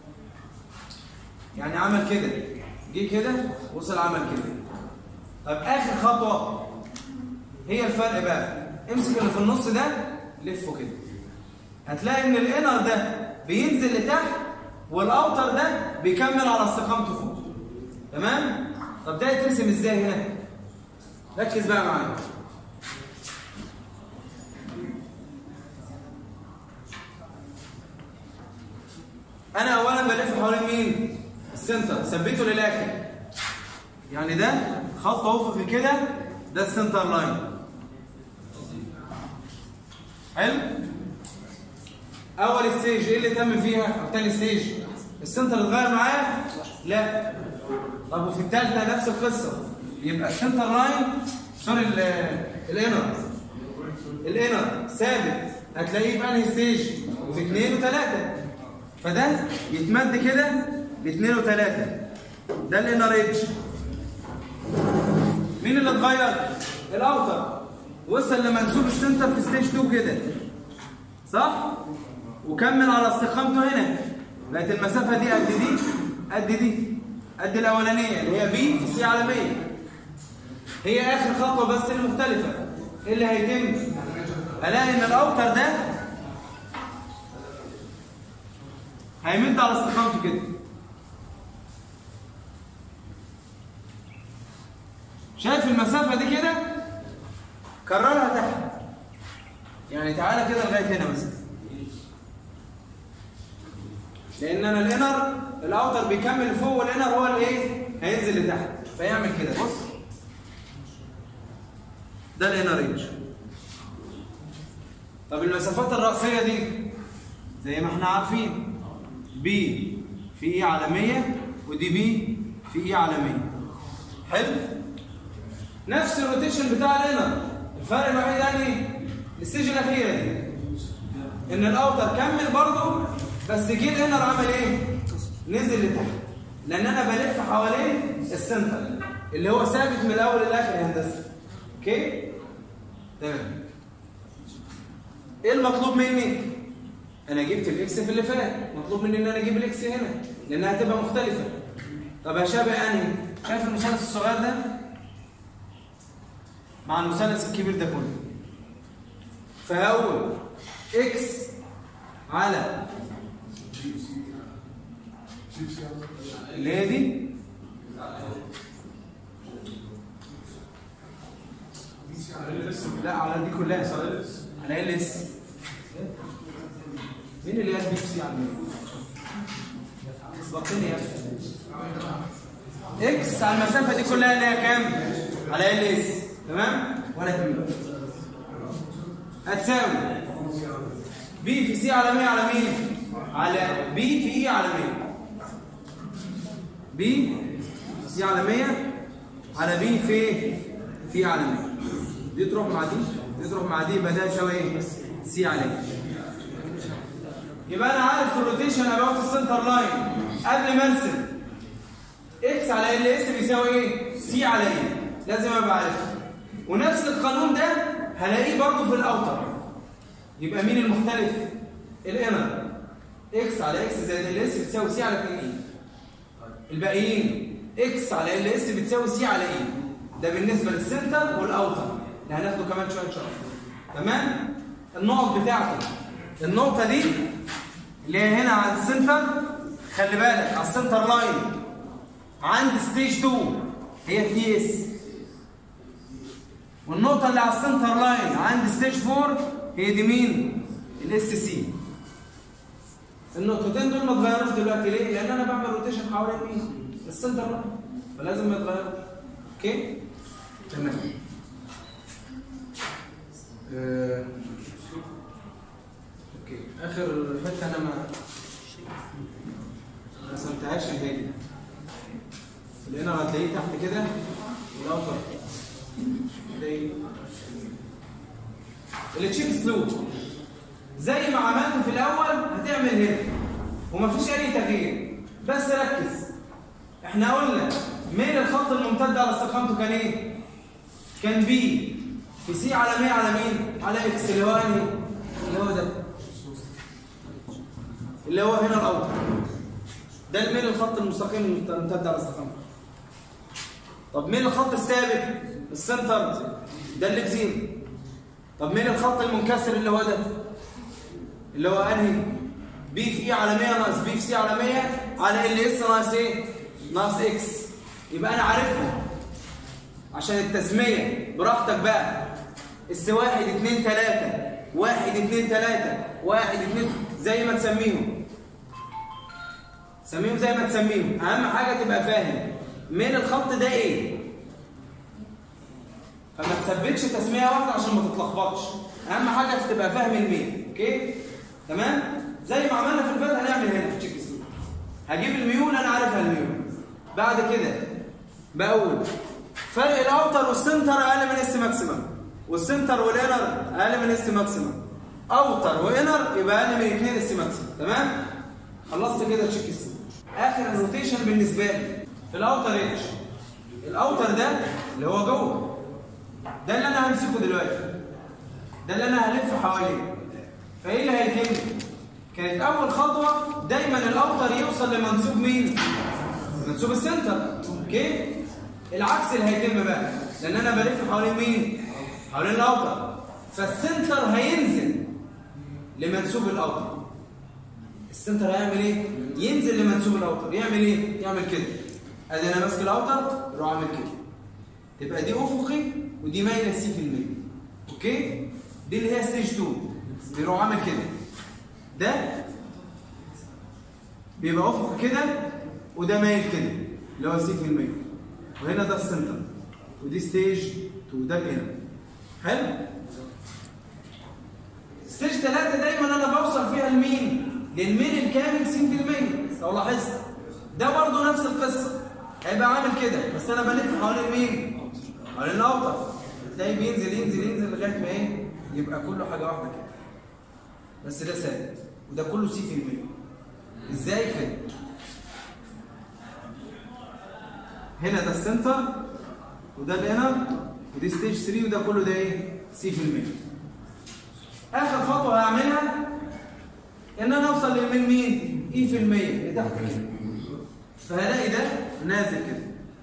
يعني عمل كده جه كده وصل عمل كده طب اخر خطوه هي الفرق بقى امسك اللي في النص ده لفه كده هتلاقي ان الانر ده بينزل لتحت والاوتر ده بيكمل على استقامته فوق تمام طب ده يترسم ازاي هنا ركز بقى معايا انا اولا بلف حوالين مين السنتر ثبته للاخر يعني ده خط افقي كده ده السنتر لاين حلو اول ستيج ايه اللي تم فيها او تاني ستيج السنتر اتغير معاه لا طب وفي الثالثه نفس القصه يبقى السنتر لاين سوري الانر الانر ثابت هتلاقيه في انهي ستيج وفي اثنين وثلاثه فده يتمد كده لاثنين وثلاثه ده الانر ايدج مين اللي اتغير الاوتر وصل لمنسوب السنتر في ستيج 2 كده صح وكمل على استقامته هنا بقت المسافه دي قد دي قد دي قد الاولانيه اللي هي بي في سي على 100 هي اخر خطوه بس المختلفه ايه اللي هيتم الاقي ان الاوتر ده هيمد على استقامته كده شايف المسافه دي كده كررها تحت يعني تعالى كده لغايه هنا مثلا لان انا الانر الاوتر بيكمل فوق والانر هو اللي ايه هينزل لتحت فيعمل كده بص ده الانر رينج طب المسافات الرأسية دي زي ما احنا عارفين بي في اي على 100 ودي بي في اي على 100 حلو نفس الروتيشن بتاع الانر الفرق الوحيد يعني الستيج الاخيره دي ان الاوتر كمل برضه بس جه الانر عمل ايه نزل لتحت لان انا بلف حوالين السنتر اللي هو ثابت من الاول للاخر يا هندسه اوكي تمام ايه المطلوب مني انا جبت الاكس في اللي فات مطلوب مني ان انا اجيب الاكس هنا لانها هتبقى مختلفه طب هشابه انهي شايف المثلث الصغير ده مع المثلث الكبير ده كله فهقول اكس على اللي هي دي لا على دي كلها على ال اس مين اللي قال بي سي على مين؟ اسبقني يا اخي اكس على المسافه دي كلها اللي هي كام؟ على ال اس تمام؟ ولا كبير هتساوي بي في سي على 100 على مين؟ على بي في اي على 100 بي سي على 100 على بي في في على 100 دي تروح مع دي دي تروح مع دي يبقى ده يساوي ايه؟ سي على 100 يبقى انا عارف الروتيشن اباوت السنتر لاين قبل ما ارسم اكس على ال اس بيساوي ايه؟ سي على ايه؟ لازم ابقى عارفها ونفس القانون ده هلاقيه برضه في الاوتر يبقى مين المختلف؟ الانر اكس على اكس زائد ال اس بتساوي سي على 2 اي الباقيين اكس على ال اس بتساوي سي على اي ده بالنسبه للسنتر والاوتر اللي هناخده كمان شويه ان شاء الله تمام النقط بتاعته النقطه دي اللي هي هنا على السنتر خلي بالك على السنتر لاين عند ستيج 2 هي تي اس والنقطه اللي على السنتر لاين عند ستيج 4 هي دي مين الاس سي النقطتين دول ما اتغيروش دلوقتي ليه لان انا بعمل روتيشن حوالين مين السنتر لاين فلازم ما يتغيروش اوكي تمام آه. اوكي اخر حته انا ما ما رسمتهاش الهادي لقينا هتلاقيه تحت كده والاوتر هتلاقيه التشيك سلوب زي ما عملت في الاول هتعمل هنا ومفيش اي تغيير بس ركز احنا قلنا ميل الخط الممتد على استقامته كان ايه كان بي في سي على 100 على مين على اكس اللي هو انهي اللي هو ده اللي هو هنا الاوتر ده الميل الخط المستقيم الممتد على استقامته طب مين الخط الثابت السنتر ده اللي بزيرو طب مين الخط المنكسر اللي هو ده اللي هو انهي بي في اي على 100 ناقص بي في سي على 100 على ال اس ناقص ايه ناقص اكس يبقى انا عارفها عشان التسميه براحتك بقى اس واحد اتنين تلاته واحد اتنين تلاته واحد اتنين زي ما تسميهم سميهم زي ما تسميهم اهم حاجه تبقى فاهم من الخط ده ايه فما تثبتش تسميه واحده عشان ما تتلخبطش اهم حاجه تبقى فاهم المين اوكي تمام زي ما عملنا في الفات هنعمل هنا في تشيك سلوك هجيب الميول انا عارفها الميول بعد كده بقول فرق الاوتر والسنتر اقل من اس ماكسيمم والسنتر والانر اقل من اس ماكسيمم اوتر وانر يبقى اقل من 2 اس ماكسيمم تمام خلصت كده تشيك سلوك اخر الروتيشن بالنسبه لي في الاوتر اتش الاوتر ده اللي هو جوه ده اللي انا همسكه دلوقتي ده اللي انا هلف حواليه فايه اللي هيتم كانت اول خطوه دايما الاوتر يوصل لمنسوب مين منسوب السنتر اوكي العكس اللي هيتم بقى لان انا بلف حوالين مين حوالين الاوتر فالسنتر هينزل لمنسوب الاوتر السنتر هيعمل ايه ينزل لمنسوب الاوتر يعمل ايه يعمل كده ادي انا ماسك الاوتر اروح اعمل كده تبقى دي افقي ودي مايله سي في المية اوكي دي اللي هي ستيج 2 بيروح عامل كده ده بيبقى افق كده وده مايل كده اللي هو سي في المية وهنا ده السنتر ودي ستيج 2 ده هنا حلو ستيج 3 دايما انا بوصل فيها لمين للمين الكامل سي في المية لو لاحظت ده برضه نفس القصه هيبقى عامل كده بس انا بلف حوالين مين حوالين الاوتر تلاقيه بينزل ينزل ينزل لغايه ما ايه يبقى كله حاجه واحده كده بس ده ثابت وده كله سي في المية ازاي كده هنا ده السنتر وده الانر ودي ستيج 3 وده كله ده ايه سي في المية اخر خطوه هعملها ان انا اوصل للمين مين اي في المية لتحت كده فهلاقي ده نازل كده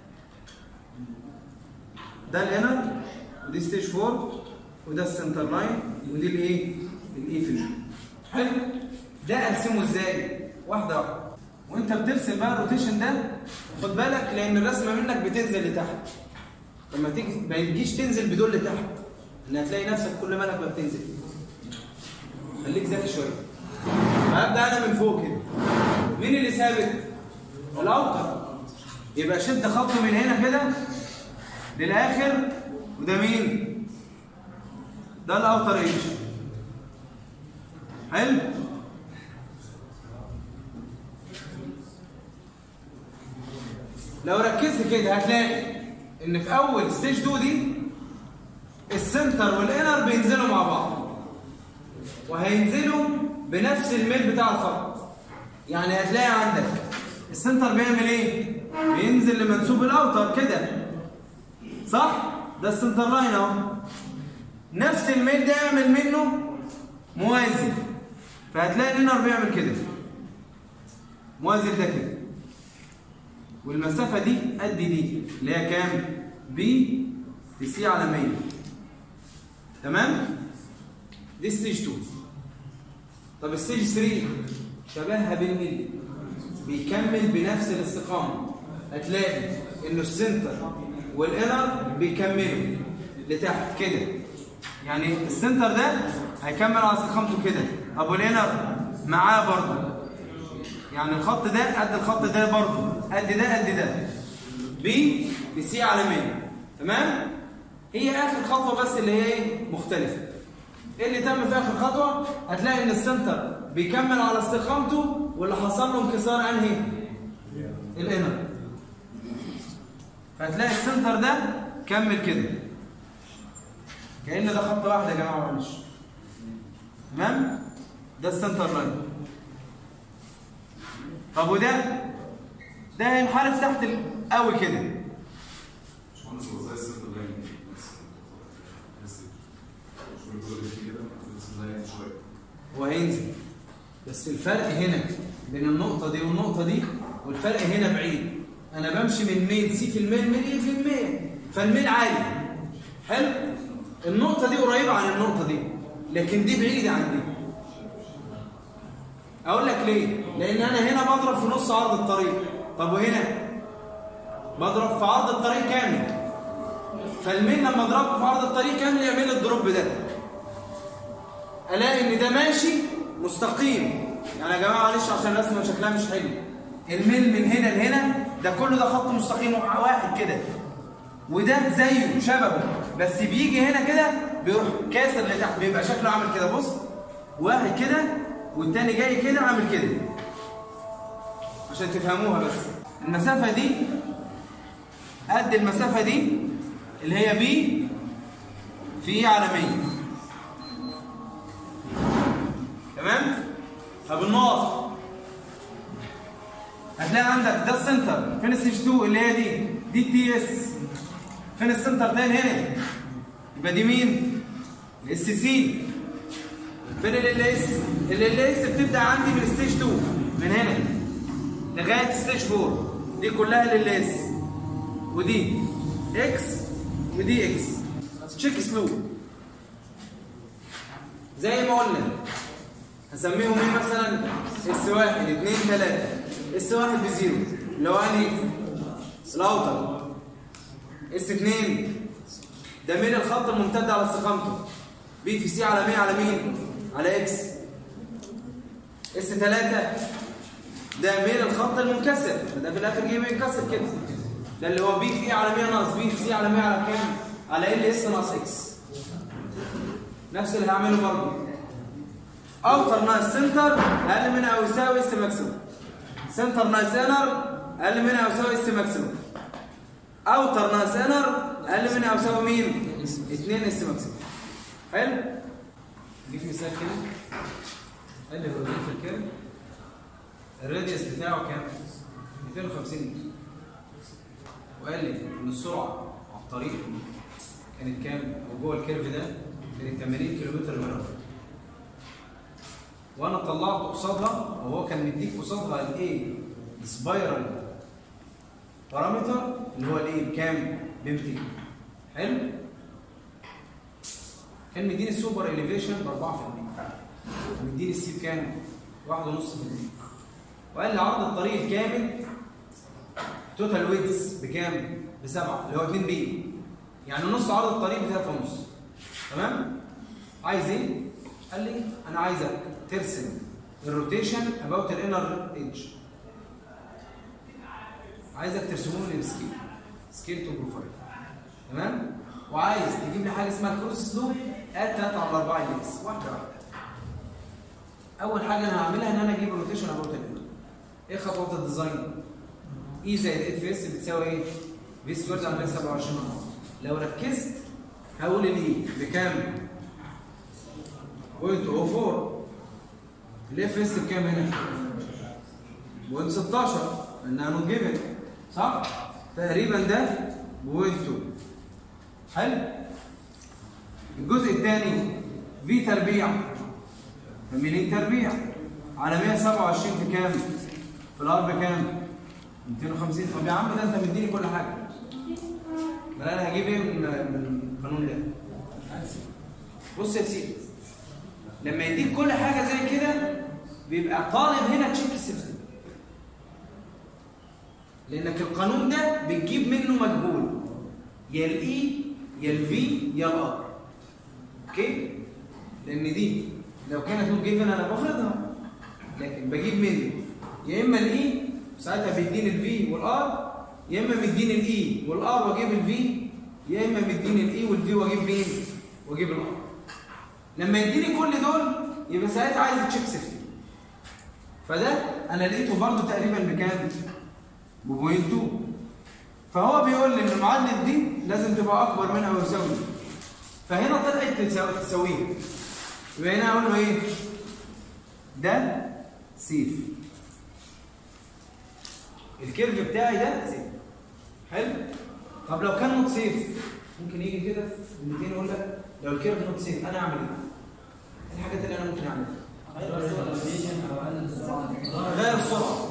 ده الانر ودي ستيج 4 وده السنتر لاين ودي الايه الاي في المية حلو ده ارسمه ازاي واحده واحده وانت بترسم بقى الروتيشن ده خد بالك لان الرسمه منك بتنزل لتحت لما تيجي ما تجيش تنزل بدول لتحت ان هتلاقي نفسك كل مالك ما بتنزل خليك ذكي شويه هبدا انا من فوق كده مين اللي ثابت الاوتر يبقى شد خطوه من هنا كده للاخر وده مين ده الاوتر ايدج حلو لو ركزت كده هتلاقي ان في اول ستيج 2 دي السنتر والانر بينزلوا مع بعض وهينزلوا بنفس الميل بتاع الخط يعني هتلاقي عندك السنتر بيعمل ايه بينزل لمنسوب الاوتر كده صح ده السنتر لاين اهو نفس الميل ده يعمل منه موازي فهتلاقي الانر بيعمل كده موازي ده كده والمسافة دي قد دي اللي هي كام؟ بي في سي على 100 تمام؟ دي ستيج 2 طب الستيج 3 شبهها بالملي بيكمل بنفس الاستقامة هتلاقي انه السنتر والانر بيكملوا لتحت كده يعني السنتر ده هيكمل على استقامته كده ابو الانر معاه برضه يعني الخط ده قد الخط ده برضه قد ده قد ده بي في سي على 100 تمام هي اخر خطوه بس اللي هي ايه مختلفه ايه اللي تم في اخر خطوه هتلاقي ان السنتر بيكمل على استقامته واللي حصل له انكسار انهي الانر فهتلاقي السنتر ده كمل كده كأن ده خط واحد يا جماعه معلش تمام ده السنتر لاين طب وده ده هينحرف تحت ال- قوي كده باشمهندس هو زي السنتر لاين بس بس مش بيقول لي كده السنتر لاين شويه هو هينزل بس الفرق هنا بين النقطة دي والنقطة دي والفرق هنا بعيد أنا بمشي من ميل سي في الميل ميل إيه في الميل فالميل عالي حلو النقطة دي قريبة عن النقطة دي لكن دي بعيدة عن دي أقول لك ليه؟ لأن أنا هنا بضرب في نص عرض الطريق طب وهنا بضرب في عرض الطريق كامل فالميل لما أضربه في عرض الطريق كامل يعمل لي الدروب ده الاقي ان ده ماشي مستقيم يعني يا جماعه معلش عشان الرسمه شكلها مش حلو الميل من هنا لهنا ده كله ده خط مستقيم واحد كده وده زيه شبهه بس بيجي هنا كده بيروح كاسر لتحت بيبقى شكله عامل كده بص واحد كده والتاني جاي كده عامل كده عشان تفهموها بس المسافه دي قد المسافه دي اللي هي بي في على 100 تمام طب النقط هتلاقي عندك ده السنتر فين السيج 2 اللي هي دي دي تي اس فين السنتر تاني هنا يبقى دي مين الاس سي فين ال اس ال اس بتبدا عندي من الستيج 2 من هنا لغايه الستيج 4 دي كلها ال اس ودي اكس ودي اكس تشيك سلو زي ما قلنا هسميهم ايه مثلا اس واحد اتنين تلاته اس واحد بزيرو اللي هو انهي الاوتر اس اتنين ده مين الخط الممتد على استقامته بي في سي على 100 على مين على اكس اس تلاته ده مين الخط المنكسر ده في الاخر جه بينكسر كده ده اللي هو بي في على 100 ناقص بي في سي على 100 على كام على ال اس ناقص اكس نفس اللي هعمله برضه اوتر ناقص سنتر اقل من او يساوي اس ماكسيموم سنتر ناقص انر اقل من او يساوي اس ماكسيموم اوتر ناقص انر اقل من او يساوي مين 2 اس ماكسيموم حلو اديك مثال كده قال لي الراديوس الكام الراديوس بتاعه كام 250 متر وقال لي ان السرعه على الطريق كانت كام او جوه الكيرف ده كانت 80 كيلومتر بالساعه وانا طلعت قصادها وهو كان مديك قصادها الايه سبايرال بارامتر اللي هو الايه بكام ب 200 حلو كان مديني السوبر اليفيشن ب 4% ومديني السي بكام 1.5% وقال لي عرض الطريق الكامل توتال ويتس بكام بسبعة اللي هو 2 بي يعني نص عرض الطريق ب 3.5 تمام عايز ايه قال لي انا عايزك ترسم الروتيشن اباوت الانر ايدج عايزك ترسمه لي بسكيل سكيل تو بروفايل تمام وعايز تجيب لي حاجه اسمها كروس سلوب اد 3 على 4 اكس واحده واحده اول حاجه انا هعملها ان انا اجيب الروتيشن اباوت الانر ايه خطوات الديزاين اي زائد اف اس بتساوي ايه في سكويرد على 127 لو ركزت هقول الاي بكام بوينت او 4 الاف اس بكام هنا بوينت 16 لانها نوت جيفن صح تقريبا ده بوينت 2 حلو الجزء الثاني في تربيع فمليون تربيع على 127 في كام في الار بكام 250 طب يا عم ده انت مديني كل حاجه ما انا هجيب ايه من من القانون ده بص يا سيدي لما يديك كل حاجه زي كده بيبقى طالب هنا تشيك السيفتي لانك القانون ده بتجيب منه مجهول يا الاي يا الفي يا الار اوكي لان دي لو كانت نوت جيفن انا بفرضها لكن بجيب منه يا اما الاي ساعتها بيديني الفي والار يا اما مديني الاي والار واجيب الفي يا اما مديني الاي والفي واجيب مين واجيب الار لما يديني كل دول يبقى ساعتها عايز تشيك سيفتي فده انا لقيته برضه تقريبا بكام ببوينت 2 فهو بيقول لي ان المعادله دي لازم تبقى اكبر منها او يساوي فهنا طلعت تساوي تساويها يبقى هنا اقول له ايه ده سيف الكيرف بتاعي ده سيف حلو طب لو كان نوت سيف ممكن يجي كده في 200 يقول لك لو الكيرف نوت سيف انا اعمل ايه؟ إيه الحاجات اللي انا ممكن اعملها غير السرعه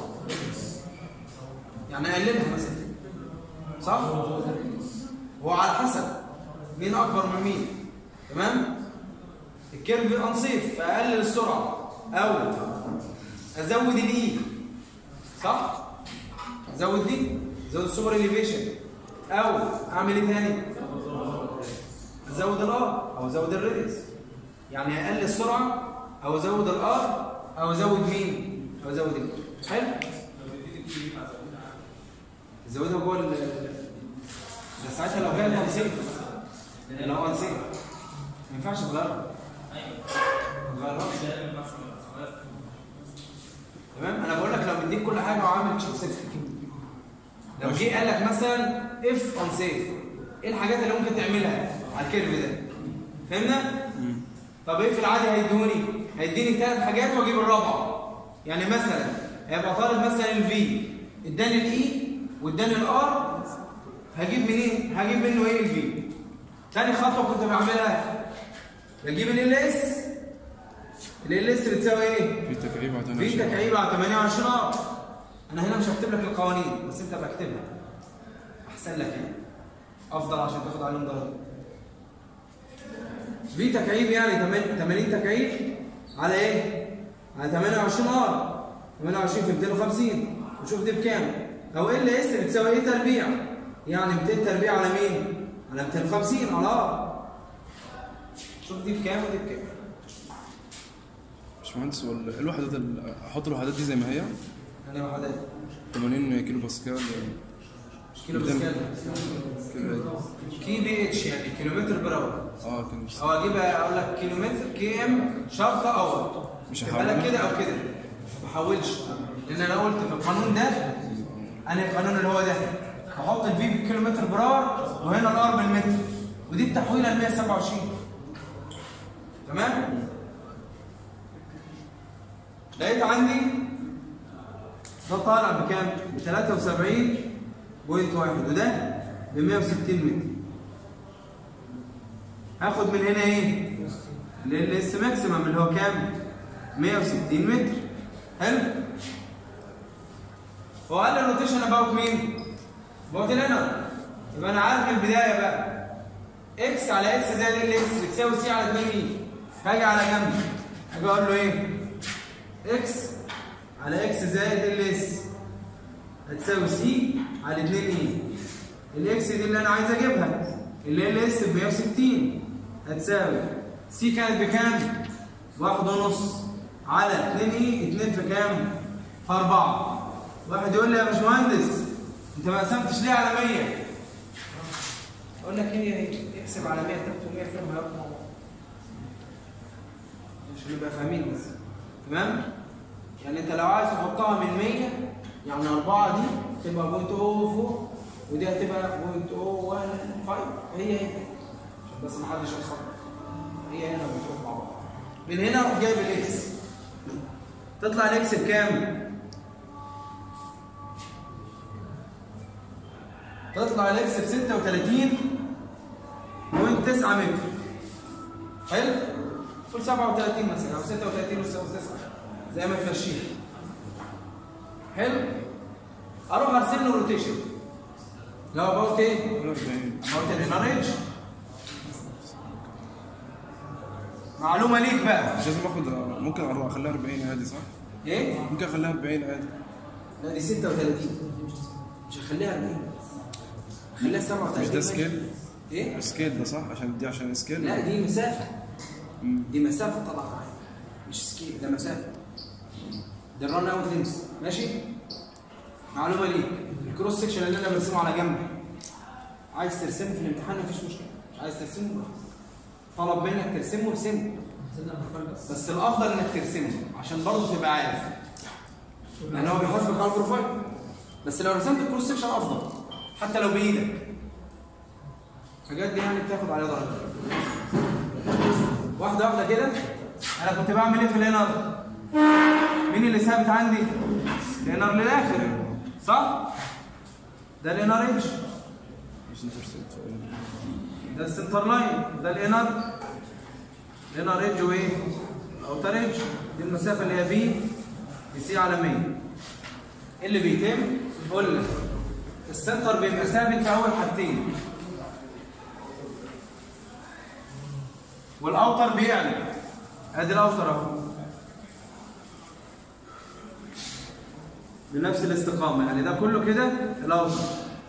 يعني اقللها مثلا صح هو على حسب مين اكبر من مين تمام الكيرف انصيف فاقلل السرعه او ازود الاي صح ازود دي ازود السوبر اليفيشن او اعمل ايه تاني ازود الار او ازود الريديوس يعني اقلل السرعه او ازود الار او ازود مين او ازود ايه حلو زودها جوه ال بس ساعتها لو هي انسيف لو انسيف ما ينفعش تغيرها ما تغيرهاش تمام انا بقول لك لو مديك كل حاجه وعامل تشيك سيفتي لو جه قال لك مثلا اف انسيف ايه الحاجات اللي ممكن تعملها على الكيرف ده فهمنا طب ايه في العادي هيدوني هيديني ثلاث حاجات واجيب الرابعه يعني مثلا هيبقى طالب مثلا الفي اداني الاي واداني الار هجيب منين هجيب منه ايه الفي تاني خطوه كنت بعملها بجيب ال اس ال اس بتساوي ايه في تكعيب على في 28 تكعيب على 28 ار انا هنا مش هكتب لك القوانين بس انت بكتبها احسن لك يعني افضل عشان تاخد عليهم درجه في تكعيب يعني 80 تكعيب على ايه على 28 ار 28 في 250 وشوف دي بكام او ال اس بتساوي ايه تربيع يعني 200 تربيع على مين على 250 على ار شوف دي بكام ودي بكام باشمهندس هو ال- الوحدات ال- احط الوحدات دي زي ما هي انا وحدات 80 كيلو باسكال كيلو قدام. باسكال كده كي بي اتش يعني كيلومتر بر اور اه كان او اجيب اقول لك كيلومتر كي ام شرطه اور مش يبقى لك هحولها. كده او كده ما بحولش لان انا قلت في القانون ده انا القانون اللي هو ده بحط الفي بالكيلومتر بر اور وهنا الار بالمتر ودي التحويله ل 127 تمام لقيت عندي ده طالع بكام؟ ب 73.1 وده ب 160 متر هاخد من هنا ايه؟ ال اس ماكسيمم اللي هو كام؟ 160 متر حلو هو قال لي الروتيشن اباوت مين؟ اباوت الانر يبقى انا عارف من البدايه بقى اكس على اكس زائد ال اكس بتساوي سي على 2 اي هاجي على جنب هاجي اقول له ايه؟ اكس على اكس زائد ال اس هتساوي سي على 2 اي الاكس دي اللي انا عايز اجيبها اللي ال اس ب 160 هتساوي سي كانت بكام؟ واحد ونص على 2 اي 2 في كام؟ في 4 واحد يقول لي يا باشمهندس انت ما قسمتش ليه على 100 اقول لك هي هي احسب على 100 تحت 100 فيهم هياخدوا مع بعض عشان نبقى فاهمين بس تمام يعني انت لو عايز تحطها من 100 يعني 4 دي تبقى بوينت 04 ودي هتبقى بوينت 015 هي هي عشان بس ما حدش يتخبط هي هنا بتروح مع بعض من هنا اروح جايب الاكس تطلع الاكس بكام؟ تطلع الاكس ب 36 بوينت 9 متر حلو؟ قول 37 مثلا او 36 و 9 زي ما تمشيها حلو؟ اروح ارسم له روتيشن لو اباوت ايه؟ 40 اباوت الانريج معلومه ليك بقى مش لازم اخد ممكن اروح اخليها 40 عادي صح؟ ايه؟ ممكن اخليها 40 عادي لا دي 36 مش هخليها 40 خليها 37 مش ده سكيل؟ ايه؟ سكيل ده صح؟ عشان دي عشان سكيل لا دي مسافه مم. دي مسافه طلع معايا مش سكيل ده مسافه ده الران اوت لينس ماشي معلومه ليك الكروس سكشن اللي انا برسمه على جنب عايز ترسمه في الامتحان مفيش مشكله مش عايز ترسمه براحتك. طلب منك ترسمه ارسمه بس الافضل انك ترسمه عشان برضه تبقى عارف لان هو بيحاسبك على البروفايل بس لو رسمت الكروس سكشن افضل حتى لو بايدك الحاجات دي يعني بتاخد عليها درجه واحده واحده كده انا كنت بعمل ايه في الانر مين اللي ثابت عندي الانر للاخر صح ده الانر ايدج مش انترسبت ده السنتر لاين ده الانر الانر ايدج وايه اوتر ايدج دي المسافه اللي هي بي سي على 100 إيه اللي بيتم قلنا السنتر بيبقى ثابت في اول حاجتين والاوتر بيعلى ادي الاوتر اهو بنفس الاستقامه يعني ده كله كده الاوتر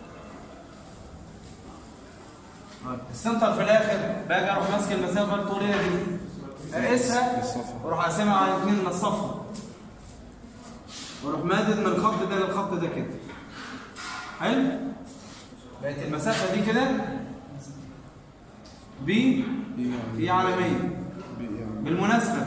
طيب، السنتر في الاخر باجي اروح ماسك المسافه الطوليه دي اقيسها الصفر. واروح اقسمها على اثنين من الصفر واروح مادد من الخط ده للخط ده كده حلو بقت المسافه دي كده بي في على 100 بالمناسبه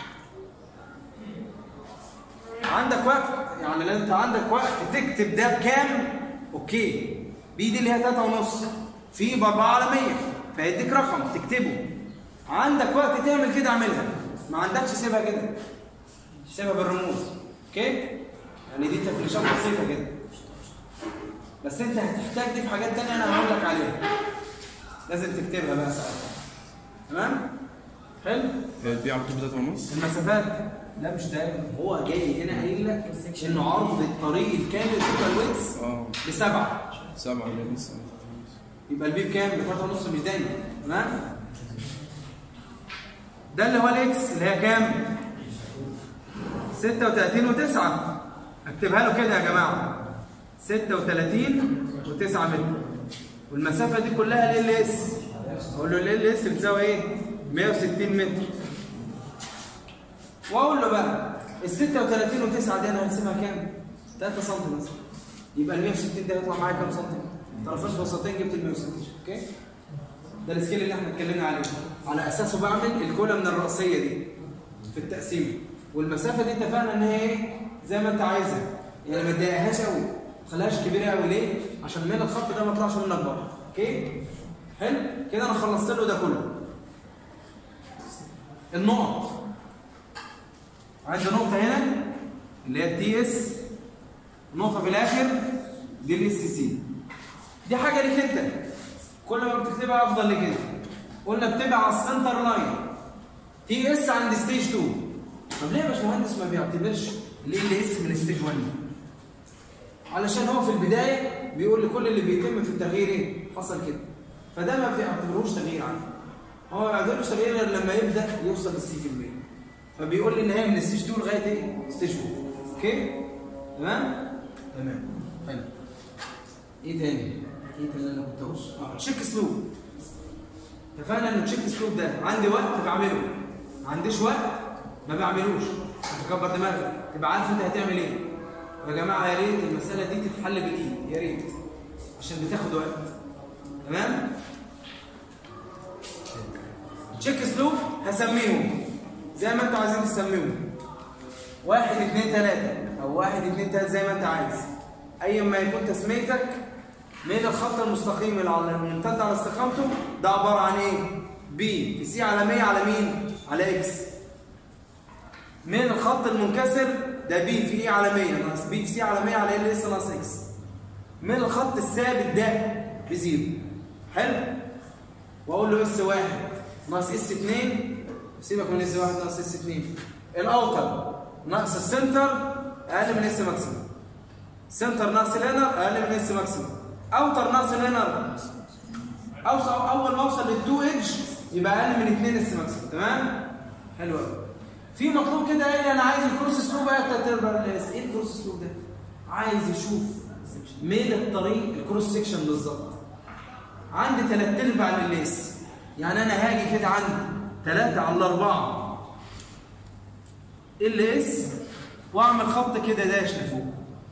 عندك وقت يعني لو انت عندك وقت تكتب ده بكام اوكي بي دي اللي هي 3 ونص في ب 4 على 100 فيديك رقم تكتبه عندك وقت تعمل كده اعملها ما عندكش سيبها كده سيبها بالرموز اوكي يعني دي تفريشات بسيطه كده بس انت هتحتاج دي في حاجات تانية انا هقول لك عليها لازم تكتبها بقى ساعتها تمام حلو دي على طول بتلاتة ونص المسافات لا مش دايما هو جاي هنا قايل لك انه عرض الطريق الكامل توتال ويتس اه بسبعه سبعة ولا لسه يبقى البي بكام؟ بثلاثة ونص مش دايما تمام؟ ده اللي هو الاكس اللي هي كام؟ 36 و9 اكتبها له كده يا جماعه 36 و9 متر والمسافه دي كلها ال اس اقول له ال اس بتساوي ايه؟ 160 متر واقول له بقى ال 36 و9 دي انا هرسمها كام؟ 3 سم مثلا يبقى ال 160 ده يطلع معايا كام سم؟ طرفين وسطين جبت ال 160 اوكي؟ ده السكيل اللي احنا اتكلمنا عليه على اساسه بعمل الكولا من الراسيه دي في التقسيم والمسافه دي اتفقنا ان هي ايه؟ زي ما انت عايزها يعني ما تضايقهاش قوي ما تخليهاش كبيره قوي ليه؟ عشان من الخط ده ما يطلعش منك بره اوكي؟ حلو؟ كده انا خلصت له ده كله النقط عندي نقطة هنا اللي هي التي اس نقطة في الآخر دي الاس سي دي حاجة ليك أنت كل ما بتكتبها أفضل لك أنت قلنا بتبقى على السنتر لاين تي اس عند ستيج 2 طب ليه يا باشمهندس ما بيعتبرش ال ال اس من ستيج 1 علشان هو في البدايه بيقول لكل اللي بيتم في التغيير ايه حصل كده فده ما بيعتبروش تغيير عنده هو ما بيعتبروش تغيير غير لما يبدا يوصل للسي في المية فبيقول لي ان هي من ستيج 2 لغايه ايه ستيج 4 اوكي تمام تمام حلو ايه تاني ايه تاني انا كنت ابص اه تشيك سلوب اتفقنا ان تشيك سلوب ده عندي وقت بعمله ما عنديش وقت ما بعملوش تكبر دماغك تبقى عارف انت هتعمل ايه يا جماعه يا ريت المساله دي تتحل بالايد يا ريت عشان بتاخد وقت تمام تشيك سلوب هسميهم زي ما انتوا عايزين تسميهم واحد اتنين تلاته او واحد اتنين تلاته زي ما انت عايز ايا ما يكون تسميتك من الخط المستقيم اللي على الممتد على استقامته ده عباره عن ايه؟ بي في سي على 100 على مين؟ على اكس من الخط المنكسر ده بي في اي على 100 ناقص بي في سي على 100 على ال اس ناقص اكس من الخط الثابت ده بزيرو حلو واقول له اس واحد ناقص اس 2 سيبك من اس واحد ناقص اس 2 الاوتر ناقص السنتر اقل من اس ماكسيمم سنتر ناقص الانر اقل من اس ماكسيمم اوتر ناقص الانر اوصل اول ما اوصل للتو ايدج يبقى اقل من 2 اس ماكسيمم تمام حلو قوي في مطلوب كده قال لي انا عايز الكروس سلوب بقى تلات ارباع الاس ايه الكروس سلوب ده عايز يشوف ميل الطريق الكروس سيكشن بالظبط عندي تلات ارباع للاس يعني انا هاجي كده عندي 3 على 4 ال اس واعمل خط كده داش لفوق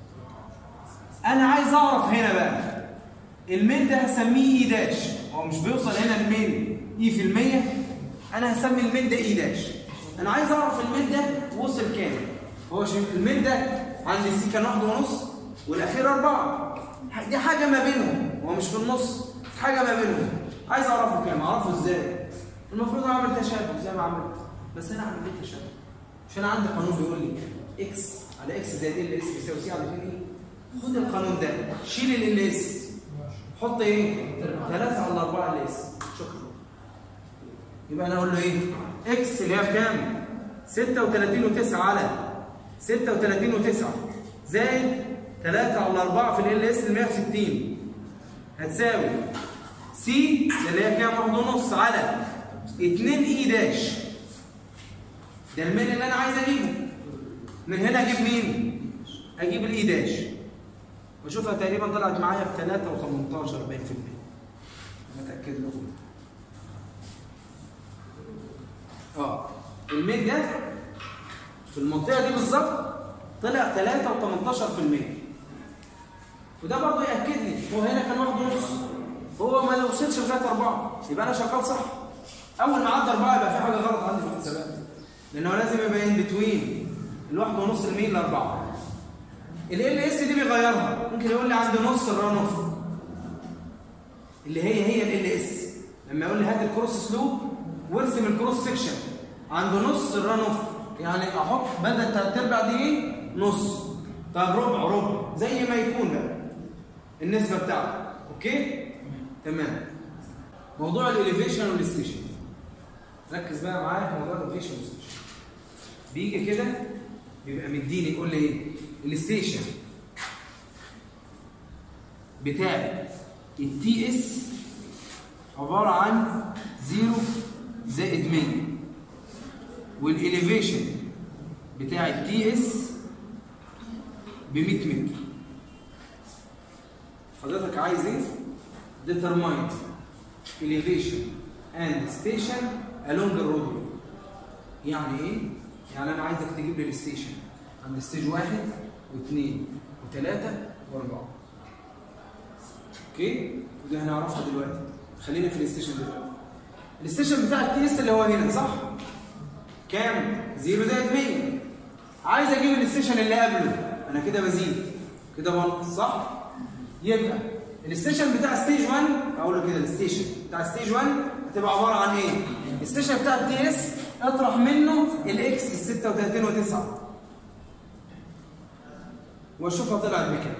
انا عايز اعرف هنا بقى الميل ده هسميه اي داش هو مش بيوصل هنا الميل اي في المية انا هسمي الميل ده اي داش انا عايز اعرف الميل ده وصل كام هو شايف الميل ده عندي سي كان واحد ونص والاخير اربعة دي حاجة ما بينهم هو مش في النص حاجة ما بينهم عايز اعرفه كام اعرفه ازاي المفروض اعمل تشابه زي ما عملت بس انا اعمل ايه تشابه مش انا عندي قانون بيقول لي اكس على اكس زائد ال اس بيساوي سي على 2 ايه خد القانون ده شيل ال اس حط ايه 3 على 4 ال اس شكرا يبقى انا اقول له ايه اكس اللي هي بكام 36 و9 على 36 و9 زائد 3 على 4 في ال اس ال 160 هتساوي سي اللي هي كام واحد ونص على 2 اي داش ده الميل اللي انا عايز اجيبه من هنا اجيب مين اجيب الاي داش واشوفها تقريبا طلعت معايا ب 3 و18 40% متاكد لكم اه الميل ده في المنطقه دي بالظبط طلع 3 و18% وده برضه ياكد لي هو هنا كان واحد ونص هو ما وصلش لغايه اربعه يبقى انا شغال صح اول ما عدى اربعه يبقى في حاجه غلط عندي في الحسابات لانه لازم يبقى ان بتوين الواحد ونص الميل لاربعه ال ال اس دي بيغيرها ممكن يقول لي عند نص الران اوف اللي هي هي ال اس لما يقول لي هات الكروس سلوب وارسم الكروس سكشن عند نص الران اوف يعني احط بدل ثلاث ارباع دي ايه نص طب ربع ربع زي ما يكون بقى النسبه بتاعته اوكي تمام موضوع الاليفيشن والستيشن ركز بقى معايا في موضوع الاليفيشن والستيشن بيجي كده بيبقى مديني يقول لي ايه الستيشن بتاعي التي اس عباره عن 0 زائد 100 والاليفيشن بتاع التي اس ب 100 متر حضرتك عايز ايه determine elevation and station along the roadway يعني ايه يعني انا عايزك تجيب لي الستيشن عند ستيج واحد واثنين وثلاثة واربعة اوكي ودي هنعرفها دلوقتي خلينا في الستيشن دلوقتي الستيشن بتاع التي اس اللي هو هنا صح كام 0 زائد 100 عايز اجيب الستيشن اللي قبله انا كده بزيد كده بنقص صح يبقى الستيشن بتاع ستيج 1 اقول له كده الستيشن بتاع ستيج 1 هتبقى عباره عن ايه الستيشن بتاع التي اس اطرح منه الاكس ال 36 و9 واشوفها طلعت بكام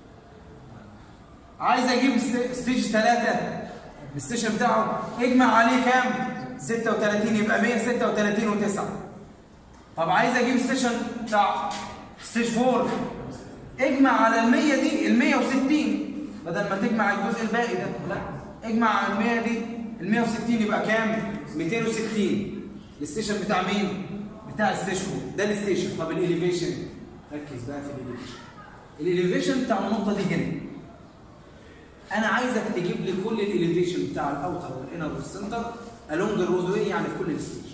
عايز اجيب ستيج 3 الستيشن بتاعه اجمع عليه كام 36 يبقى 136 و9 طب عايز اجيب ستيشن بتاع ستيج 4 اجمع على ال 100 دي ال 160 بدل ما تجمع الجزء الباقي ده لا اجمع على ال 100 دي ال 160 يبقى كام 260 الستيشن بتاع مين بتاع الستيج 4 ده الستيشن طب الاليفيشن ركز بقى في الاليفيشن الاليفيشن بتاع النقطه دي هنا انا عايزك تجيب لي كل الاليفيشن بتاع الاوتر والانر والسنتر along الرود واي يعني في كل الستيج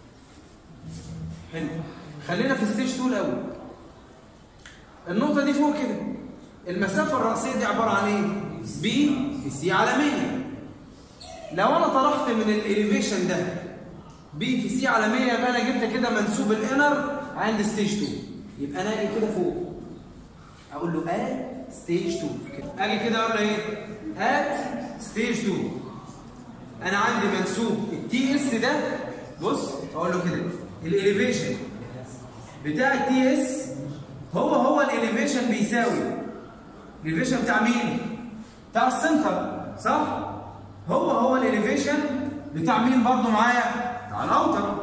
حلو خلينا في ستيج 2 الاول النقطه دي فوق كده المسافه الرئيسيه دي عباره عن ايه بي في سي على 100 لو انا طرحت من الاليفيشن ده بي في سي على 100 يبقى انا جبت كده منسوب الانر عند ستيج 2 يبقى انا اجي كده فوق اقول له ات ستيج 2 كده اجي كده اقول له ايه ات ستيج 2 انا عندي منسوب التي اس ده بص اقول له كده الاليفيشن بتاع التي اس هو هو الاليفيشن بيساوي الاليفيشن بتاع مين بتاع السنتر صح هو هو الاليفيشن بتاع مين برضو معايا بتاع الاوتر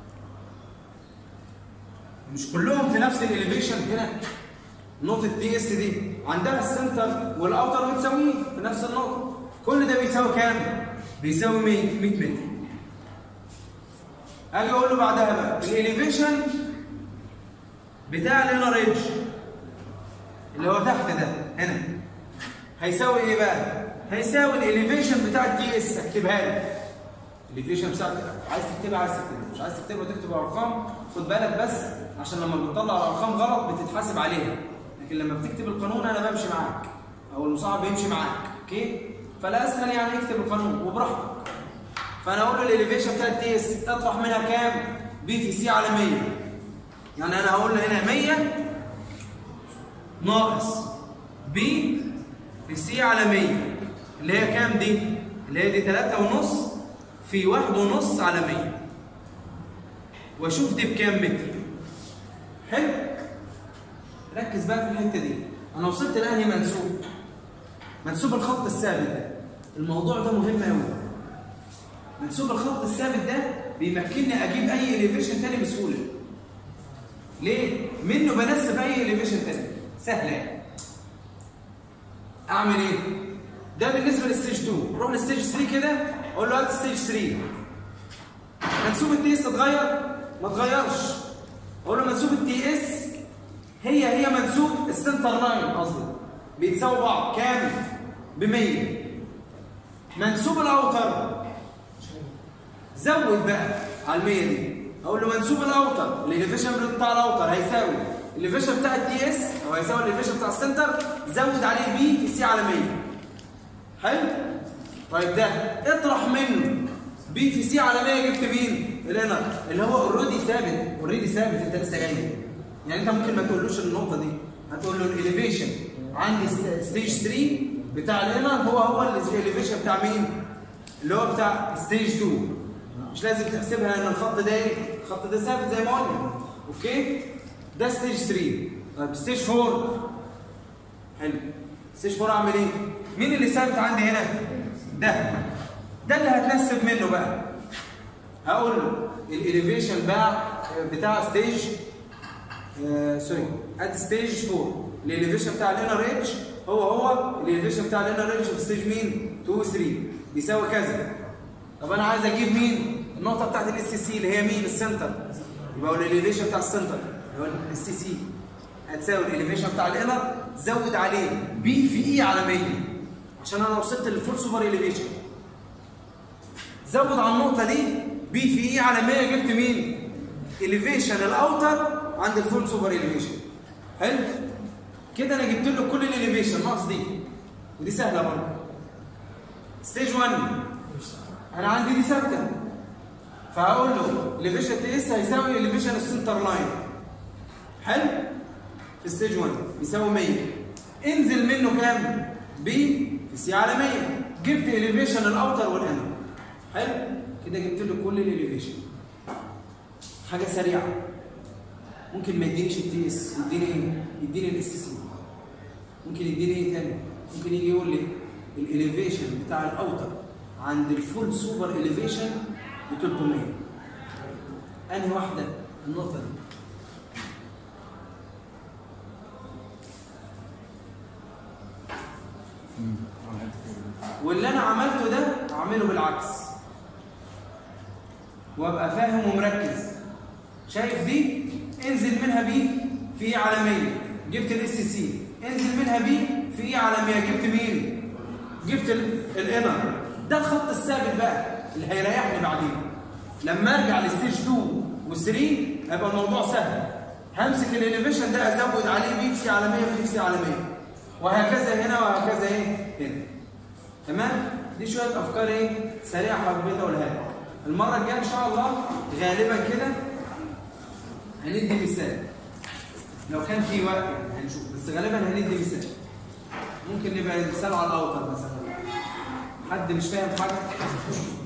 مش كلهم في نفس الاليفيشن هنا نقطة تي اس دي عندها السنتر والاوتر متساويين في نفس النقطة كل ده بيساوي كام؟ بيساوي 100 100 متر اجي اقول له بعدها بقى الاليفيشن بتاع الانر ايدج اللي هو تحت ده هنا هيساوي ايه بقى؟ هيساوي الاليفيشن بتاع التي اس اكتبها لك الاليفيشن بتاع عايز تكتبها عايز تكتبها مش عايز تكتبها تكتب ارقام خد بالك بس عشان لما بتطلع الارقام غلط بتتحاسب عليها لكن لما بتكتب القانون انا بمشي معاك او المصعب بيمشي معاك اوكي فلا اسهل يعني اكتب القانون وبراحتك فانا اقول له الاليفيشن بتاع التي اس اطرح منها كام بي في سي على 100 يعني انا هقول له هنا 100 ناقص بي في سي على 100 اللي هي كام دي اللي هي دي 3 ونص في واحد ونص على 100 واشوف دي بكام متر حلو ركز بقى في الحته دي انا وصلت لانهي منسوب منسوب الخط الثابت ده الموضوع ده مهم قوي منسوب الخط الثابت ده بيمكنني اجيب اي اليفيشن تاني بسهوله ليه منه بنسب اي اليفيشن تاني سهله اعمل ايه ده بالنسبه للستيج 2 روح للستيج 3 كده اقول له هات ستيج 3 منسوب التي اس اتغير ما اتغيرش اقول له منسوب التي اس هي هي منسوب السنتر لاين قصدي بيتساووا بعض كام ب 100 منسوب الاوتر زود بقى على ال 100 دي اقول له منسوب الاوتر الاليفيشن بتاع الاوتر هيساوي الاليفيشن بتاع التي اس او هيساوي الاليفيشن بتاع السنتر زود عليه بي في سي على 100 حلو طيب ده اطرح منه بي في سي على 100 جبت مين الانر اللي هو اوريدي ثابت اوريدي ثابت انت لسه جاي يعني انت ممكن ما تقولوش النقطه دي هتقول له الاليفيشن عندي ستيج 3 بتاع الانر هو هو الاليفيشن بتاع مين اللي هو بتاع ستيج 2 مش لازم تحسبها ان الخط ده ايه الخط ده ثابت زي ما قلنا اوكي ده ستيج 3 طيب ستيج 4 حلو ستيج 4 اعمل ايه مين اللي ثابت عندي هنا ده ده اللي هتنسب منه بقى هقول له الاليفيشن بقى بتاع ستيج آه سوري اد ستيج 4 الاليفيشن بتاع الانر ريدج هو هو الاليفيشن بتاع الانر ريدج في ستيج مين 2 و 3 بيساوي كذا طب انا عايز اجيب مين النقطه بتاعت الاس سي اللي هي مين السنتر يبقى هو الاليفيشن بتاع السنتر اللي هو الاس سي هتساوي الاليفيشن بتاع الانر زود عليه بي في اي على 100 عشان انا وصلت للفول سوبر اليفيشن زود على النقطه دي بي في اي على 100 جبت مين اليفيشن الاوتر عند الفول سوبر اليفيشن حلو كده انا جبت له كل الاليفيشن ناقص دي ودي سهله برضه ستيج 1 انا عندي دي ثابته فهقول له اليفيشن تي اس هيساوي اليفيشن السنتر لاين حلو في ستيج 1 يساوي 100 انزل منه كام بي في سي على 100 جبت اليفيشن الاوتر والانر حلو كده جبت له كل الاليفيشن حاجه سريعه ممكن ما يدينيش التي اس يديني ايه يديني الاس سي ممكن يديني ايه تاني ممكن يجي يقول لي الاليفيشن بتاع الاوتر عند الفول سوبر اليفيشن ب 300 انهي واحده النقطه دي واللي انا عملته ده اعمله بالعكس وابقى فاهم ومركز شايف دي انزل منها بي في ايه عالميه جبت الاس سي انزل منها بي في ايه عالميه جبت مين جبت ال- الانر ده الخط الثابت بقى اللي هيريحني بعدين لما ارجع لستيج 2 و3 هيبقى الموضوع سهل همسك الانيفيشن ده ازود عليه بي في عالميه بي في عالميه وهكذا هنا وهكذا ايه هنا تمام دي شويه افكار ايه سريعه حبيت اقولها لك المره الجايه ان شاء الله غالبا كده هندي مثال لو كان في وقت هنشوف بس غالبا هندي مثال ممكن نبقى مثال على الاوتر مثلا حد مش فاهم حاجه